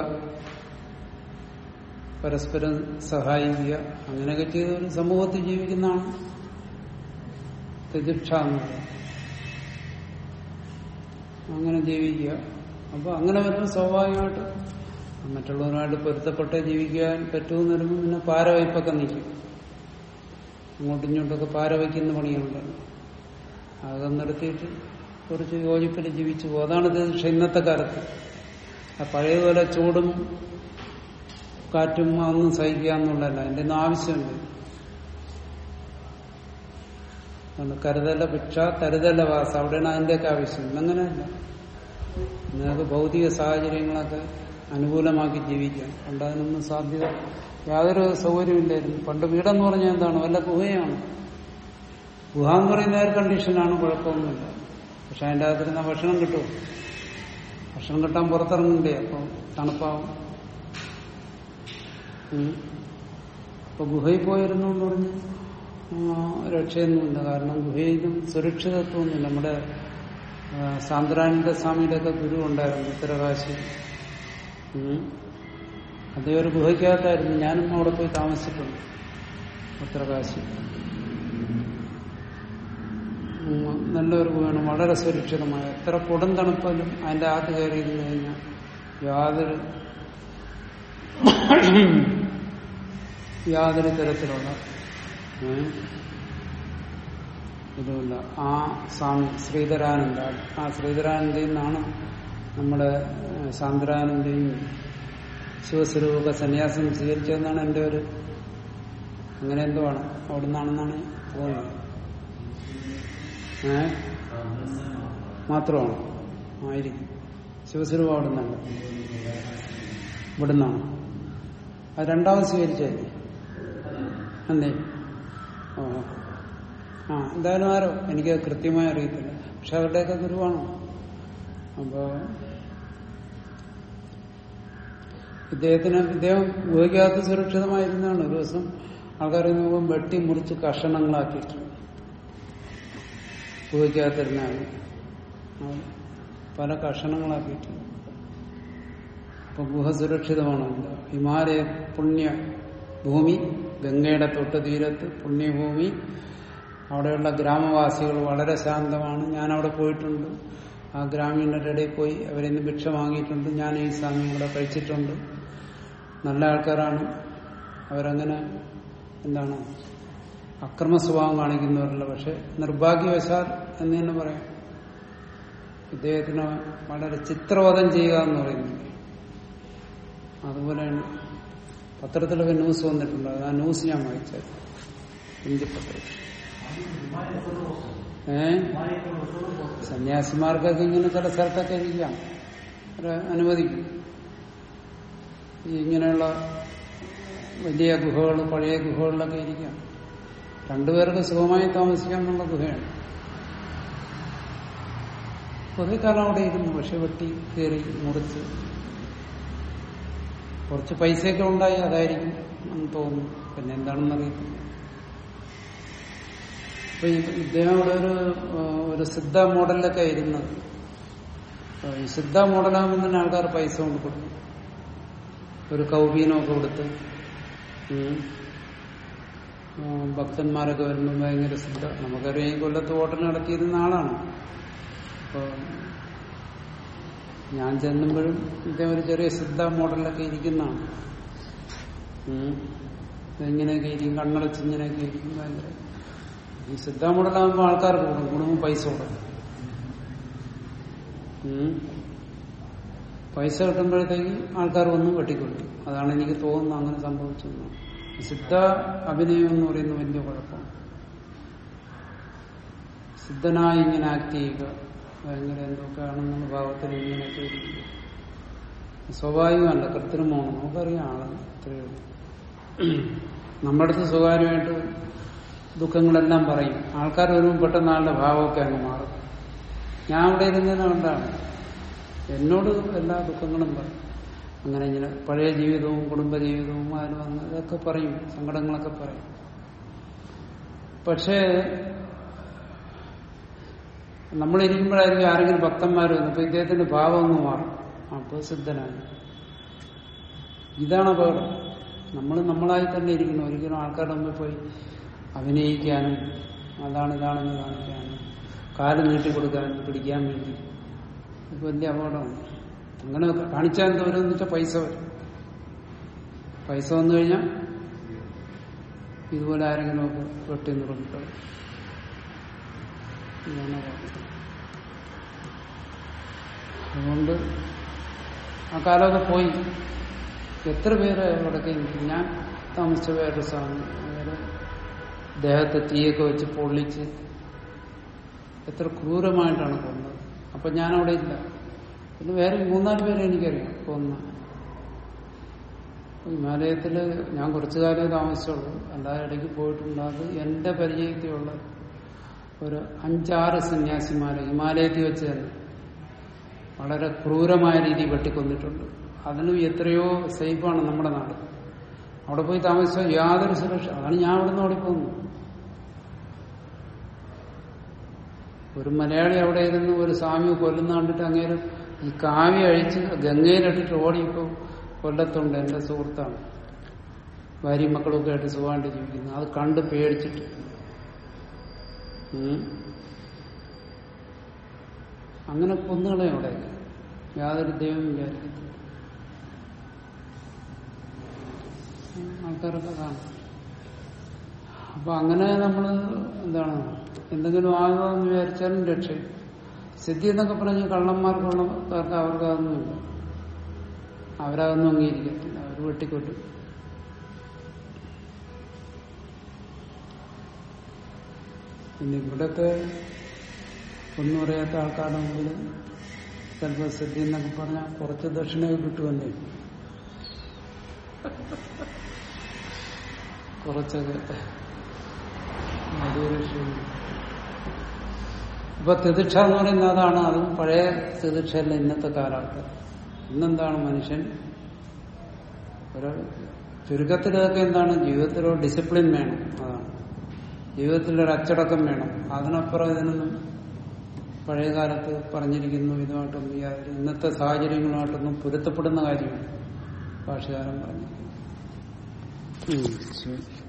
പരസ്പരം സഹായിക്കുക അങ്ങനെയൊക്കെ ചെയ്ത് ഒരു സമൂഹത്തിൽ ജീവിക്കുന്നതാണ് തിദിക്ഷ എന്ന് പറയുന്നത് അങ്ങനെ ജീവിക്കുക അപ്പൊ അങ്ങനെ വരുമ്പോൾ സ്വാഭാവികമായിട്ട് മറ്റുള്ളവരുമായിട്ട് പൊരുത്തപ്പെട്ടേ ജീവിക്കാൻ പറ്റുമെന്ന് വരുമ്പോൾ പിന്നെ പാരവയ്പ്പൊക്കെ നിൽക്കും അങ്ങോട്ടും ഇങ്ങോട്ടൊക്കെ പാര വയ്ക്കുന്ന പണികളുണ്ടല്ലോ അതൊക്കെ നിർത്തിയിട്ട് കുറച്ച് യോജിപ്പിൽ ജീവിച്ചു പോകും അതാണ് തിദിക്ഷ ഇന്നത്തെ കാലത്ത് ആ പഴയതുപോലെ ചൂടും കാറ്റും അതൊന്നും സഹിക്കുക എന്നുള്ളതല്ല അതിന്റെ ഒന്നും ആവശ്യമുണ്ട് അതുകൊണ്ട് കരുതല ഭിക്ഷ തരുതല വാസം അവിടെയാണ് അതിന്റെയൊക്കെ ആവശ്യം ഇന്നങ്ങനെയല്ല നിങ്ങൾക്ക് ഭൗതിക സാഹചര്യങ്ങളൊക്കെ അനുകൂലമാക്കി ജീവിക്കാം പണ്ട് അതിനൊന്നും സാധ്യത യാതൊരു സൗകര്യമില്ലായിരുന്നു പണ്ട് വീടെന്ന് പറഞ്ഞാൽ എന്താണ് വല്ല ഗുഹയാണ് ഗുഹ എന്ന് പറയുന്ന എയർ കണ്ടീഷനാണ് കുഴപ്പമൊന്നുമില്ല പക്ഷെ അതിൻ്റെ അകത്തിരുന്ന ഭക്ഷണം കിട്ടും ഭക്ഷണം കിട്ടാൻ പുറത്തിറങ്ങണ്ടേ അപ്പോൾ തണുപ്പാവും ഉം. അപ്പൊ ഗുഹയിൽ പോയിരുന്നു എന്ന് പറഞ്ഞ് ആ, രക്ഷയൊന്നുമില്ല കാരണം ഗുഹയിലും സുരക്ഷിതത്വമൊന്നുമില്ല നമ്മുടെ ആ, സാന്ദ്രാനന്ദ സ്വാമിയുടെ ഒക്കെ ഗുരു ഉണ്ടായിരുന്നു ഉത്തരകാശി ഉം. അതേ ഒരു ഗുഹയ്ക്കകത്തായിരുന്നു ഞാനും അവിടെ പോയി താമസിച്ചിട്ടുണ്ട് ഉത്തരകാശി ഉം, നല്ലൊരു ഗുഹയാണ് വളരെ സുരക്ഷിതമായ എത്ര കൊടും തണുപ്പാലും അതിന്റെ അകത്ത് കയറിയിരുന്നു കഴിഞ്ഞാൽ യാതൊരു യാതൊരു തരത്തിലുള്ള ഏ, ഇതുമില്ല ആ സ്വാമി ശ്രീധരാനന്ദ ആ ശ്രീധരാനന്ദയിൽ നിന്നാണ് നമ്മുടെ ഏ, സാന്ദ്രാനന്ദയും ശിവസ്വരൂപ സന്യാസം സ്വീകരിച്ചതെന്നാണ് എന്റെ ഒരു അങ്ങനെ എന്തോ ആണ് അവിടെ നിന്നാണെന്നാണ് തോന്നുന്നത് ഏ മാത്രമാണ് ആയിരിക്കും ശിവസ്വരൂപം അവിടെ നിന്നല്ല ഇവിടുന്നാണ് അത് രണ്ടാമത് സ്വീകരിച്ചല്ലേ എന്തേ ഓ ആ എന്തായാലും ആരോ എനിക്ക് കൃത്യമായി അറിയത്തില്ല പക്ഷെ അവരുടെയൊക്കെ ഗുരുവാണോ അപ്പോ ഇദ്ദേഹത്തിന് ഇദ്ദേഹം ഉപയോഗിക്കാത്ത സുരക്ഷിതമായിരുന്നാണ് ഒരു ദിവസം ആൾക്കാർ നോക്കുമ്പോൾ വെട്ടി മുറിച്ച് കഷണങ്ങളാക്കിയിട്ട് ഉപയോഗിക്കാത്തിരുന്നാണ് അവൻ പല കഷണങ്ങളാക്കിയിട്ട് അപ്പൊ ഗുഹ സുരക്ഷിതമാണ് ഹിമാലയ പുണ്യ ഭൂമി ഗംഗയുടെ തൊട്ട് തീരത്ത് പുണ്യഭൂമി അവിടെയുള്ള ഗ്രാമവാസികൾ വളരെ ശാന്തമാണ് ഞാൻ അവിടെ പോയിട്ടുണ്ട് ആ ഗ്രാമീണരുടെ ഇടയിൽ പോയി അവരിൽ നിന്ന് ഭിക്ഷ വാങ്ങിയിട്ടുണ്ട് ഞാൻ ഈ സമയം കൂടെ കഴിച്ചിട്ടുണ്ട് നല്ല ആൾക്കാരാണ് അവരങ്ങനെ എന്താണ് അക്രമ സ്വഭാവം കാണിക്കുന്നവരല്ല പക്ഷെ നിർഭാഗ്യവശാൽ എന്ന് തന്നെ പറയാം ഇദ്ദേഹത്തിന് വളരെ ചിത്രവധം ചെയ്യുക എന്ന് പറയുന്നത് അതുപോലെയാണ് പത്രത്തിലൊക്കെ ന്യൂസ് വന്നിട്ടുണ്ട് അത് ആ ന്യൂസ് ഞാൻ വായിച്ചത് ഹിന്ദി പത്രത്തിൽ ഏ സന്യാസിമാർക്കൊക്കെ ഇങ്ങനെ ചില സ്ഥലത്തൊക്കെ ഇരിക്കാം അവരെ അനുവദിക്കും ഈ ഇങ്ങനെയുള്ള വലിയ ഗുഹകൾ പഴയ ഗുഹകളിലൊക്കെ ഇരിക്കാം രണ്ടുപേർക്ക് സുഖമായി താമസിക്കാമെന്നുള്ള ഗുഹയാണ് കുറെ കാലം അവിടെ ഇരുന്നു പക്ഷെ വെട്ടി കയറി മുറിച്ച് കുറച്ച് പൈസയൊക്കെ ഉണ്ടായി അതായിരിക്കും എന്ന് തോന്നുന്നു പിന്നെ എന്താണെന്ന് അറിയത്തില്ല അപ്പൊ ഈ- ഇദ്ദേഹം അവിടെ ഒരു ആ, ഒരു സിദ്ധ മോഡലിലൊക്കെ ഇരുന്നത് അപ്പൊ ഈ സിദ്ധ മോഡലാകുമ്പോൾ തന്നെ ആൾക്കാർ പൈസ കൊണ്ട് കൊടുക്കും ഒരു കൗബീനമൊക്കെ കൊടുത്ത് ഉം. ആ, ഭക്തന്മാരൊക്കെ വരുമ്പോൾ ഭയങ്കര സിദ്ധ നമുക്കറിയാം ഈ കൊല്ലത്ത് ഹോട്ടൽ നടത്തിയിരുന്ന ആളാണ് അപ്പൊ ഞാൻ ചെല്ലുമ്പോഴും ഇദ്ദേഹം ഒരു ചെറിയ സിദ്ധ മോഡലിലൊക്കെ ഇരിക്കുന്നതാണ് ഉം. ഇങ്ങനെയൊക്കെ ഇരിക്കും കണ്ണടച്ച് ഇങ്ങനെയൊക്കെ ഇരിക്കും ഭയങ്കര ഈ സിദ്ധ മോഡലാകുമ്പോൾ ആൾക്കാർ കൂടും കുടുംബം പൈസ കൊടുക്കും ഉം. പൈസ കിട്ടുമ്പോഴത്തേക്ക് ആൾക്കാർ വന്ന് വെട്ടിക്കൊടുക്കും അതാണ് എനിക്ക് തോന്നുന്നത് അങ്ങനെ സംഭവിച്ചെന്ന് സിദ്ധ അഭിനയം എന്ന് പറയുന്ന വലിയ കുഴപ്പമാണ് സിദ്ധനായി ഇങ്ങനെ ആക്ട് ചെയ്യുക ഭയങ്കര എന്തൊക്കെയാണെന്നുള്ള ഭാവത്തിൽ ഇങ്ങനെയൊക്കെ ഇരിക്കുക സ്വാഭാവികമല്ല കൃത്രിമമാണ് നമുക്കറിയാം ആള് ഇത്രയേ ഉള്ളൂ നമ്മുടെ അടുത്ത് സ്വകാര്യമായിട്ട് ദുഃഖങ്ങളെല്ലാം പറയും ആൾക്കാർ വരുമ്പോൾ പെട്ടെന്ന് ആളുടെ ഭാവമൊക്കെ അങ്ങ് മാറും ഞാൻ അവിടെ ഇരുന്നതിനെ കൊണ്ടാണ് എന്നോട് എല്ലാ ദുഃഖങ്ങളും പറയും അങ്ങനെ ഇങ്ങനെ പഴയ ജീവിതവും കുടുംബജീവിതവും അതിൽ വന്ന് ഇതൊക്കെ പറയും സങ്കടങ്ങളൊക്കെ പറയും പക്ഷേ നമ്മളിരിക്കുമ്പോഴായിരിക്കും ആരെങ്കിലും ഭക്തന്മാർ വന്നു അപ്പൊ ഇദ്ദേഹത്തിന്റെ ഭാവം ഒന്ന് മാറും അപ്പൊ സിദ്ധനായി ഇതാണ് അപകടം നമ്മൾ നമ്മളായി തന്നെ ഇരിക്കണം ഒരിക്കലും ആൾക്കാരുടെ മുമ്പിൽ പോയി അഭിനയിക്കാനും അതാണ് ഇതാണെന്ന് കാണിക്കാനും കാല് നീട്ടിക്കൊടുക്കാനും പിടിക്കാൻ വേണ്ടി ഇത് വലിയ അപകടമാണ് അങ്ങനെ കാണിച്ചാൽ എന്താ വരുമെന്ന് വെച്ചാൽ പൈസ വരും പൈസ വന്നു കഴിഞ്ഞാൽ ഇതുപോലെ ആരെങ്കിലും ഒക്കെ വെട്ടി നിർമ്മിക്കണം ഇതാണ് പറയുന്നത്. അതുകൊണ്ട് ആ കാലമൊക്കെ പോയി എത്ര പേര് അവിടെയൊക്കെ ഇരിക്കും? ഞാൻ താമസിച്ച വേറൊരു സ്വാമി അവര് ദേഹത്തെ തീയൊക്കെ വെച്ച് പൊള്ളിച്ച് എത്ര ക്രൂരമായിട്ടാണ് കൊന്നത് അപ്പൊ ഞാൻ അവിടെ ഇല്ല പിന്നെ വേറെ മൂന്നാല് പേരെ എനിക്കറിയാം കൊന്ന ഹിമാലയത്തില് ഞാൻ കുറച്ചു കാലമേ താമസിച്ചുള്ളൂ അല്ലാതെ ഇടയ്ക്ക് പോയിട്ടുണ്ട് അത് എന്റെ പരിചയത്തിലുള്ള ഒരു അഞ്ചാറ് സന്യാസിമാരെ ഹിമാലയത്തിൽ വെച്ച് തന്നെ വളരെ ക്രൂരമായ രീതിയിൽ വെട്ടിക്കൊന്നിട്ടുണ്ട് അതിനും എത്രയോ സേഫാണ് നമ്മുടെ നാട് അവിടെ പോയി താമസിച്ചാൽ യാതൊരു സുരക്ഷ അതാണ് ഞാൻ അവിടെ നിന്ന് ഓടിപ്പോകുന്നു ഒരു മലയാളി അവിടെ ഇരുന്ന് ഒരു സ്വാമി കൊല്ലുന്ന കണ്ടിട്ട് അങ്ങേര് ഈ കാവ്യ അഴിച്ച് ഗംഗയിലിട്ടിട്ട് ഓടിയപ്പോ കൊല്ലത്തുണ്ട് എന്റെ സുഹൃത്താണ് ഭാര്യയും മക്കളൊക്കെ ആയിട്ട് സുഖമായിട്ട് ജീവിക്കുന്നു അത് കണ്ട് പേടിച്ചിട്ട് ഉം. അങ്ങനെ കൊന്നുകളെ അവിടെ യാതൊരു ദൈവം വിചാരിക്കുന്നു ആൾക്കാരൊക്കെ കാണും അപ്പൊ അങ്ങനെ നമ്മൾ എന്താണ് എന്തെങ്കിലും ആകുമെന്ന് വിചാരിച്ചാലും രക്ഷയും സിദ്ധി എന്നൊക്കെ പറഞ്ഞ് കള്ളന്മാർക്കുള്ളവർക്ക് അവർക്ക് അതൊന്നുമില്ല അവരതൊന്നും അംഗീകരിക്കത്തില്ല അവർ വെട്ടിക്കൊട്ടും പിന്നെ ഇവിടത്തെ ഒന്നും അറിയാത്ത ആൾക്കാരുടെ മുമ്പിൽ ചിലപ്പോൾ സിദ്ധി എന്നൊക്കെ പറഞ്ഞാൽ കുറച്ച് ദക്ഷിണയൊക്കെ കിട്ടുമല്ലേ കുറച്ചൊക്കെ അതൊരു വിഷയം ഇപ്പൊ തിദിക്ഷ എന്ന് പറയുന്നത് അതാണ് അതും പഴയ തിദിക്ഷയല്ല ഇന്നത്തെ കാലഘട്ടം ഇന്നെന്താണ് മനുഷ്യൻ ഒരു ചുരുക്കത്തിലൊക്കെ എന്താണ് ജീവിതത്തിലൊരു ഡിസിപ്ലിൻ വേണം അതാണ് ജീവിതത്തിലൊരു അച്ചടക്കം വേണം അതിനപ്പുറം ഇതിനൊന്നും പഴയ കാലത്ത് പറഞ്ഞിരിക്കുന്നു ഇതുമായിട്ടൊന്നും യാതൊരു ഇന്നത്തെ സാഹചര്യങ്ങളുമായിട്ടൊന്നും പൊരുത്തപ്പെടുന്ന കാര്യമാണ് ഭാഷകാരൻ പറഞ്ഞിരിക്കുന്നു ഉം, ശരി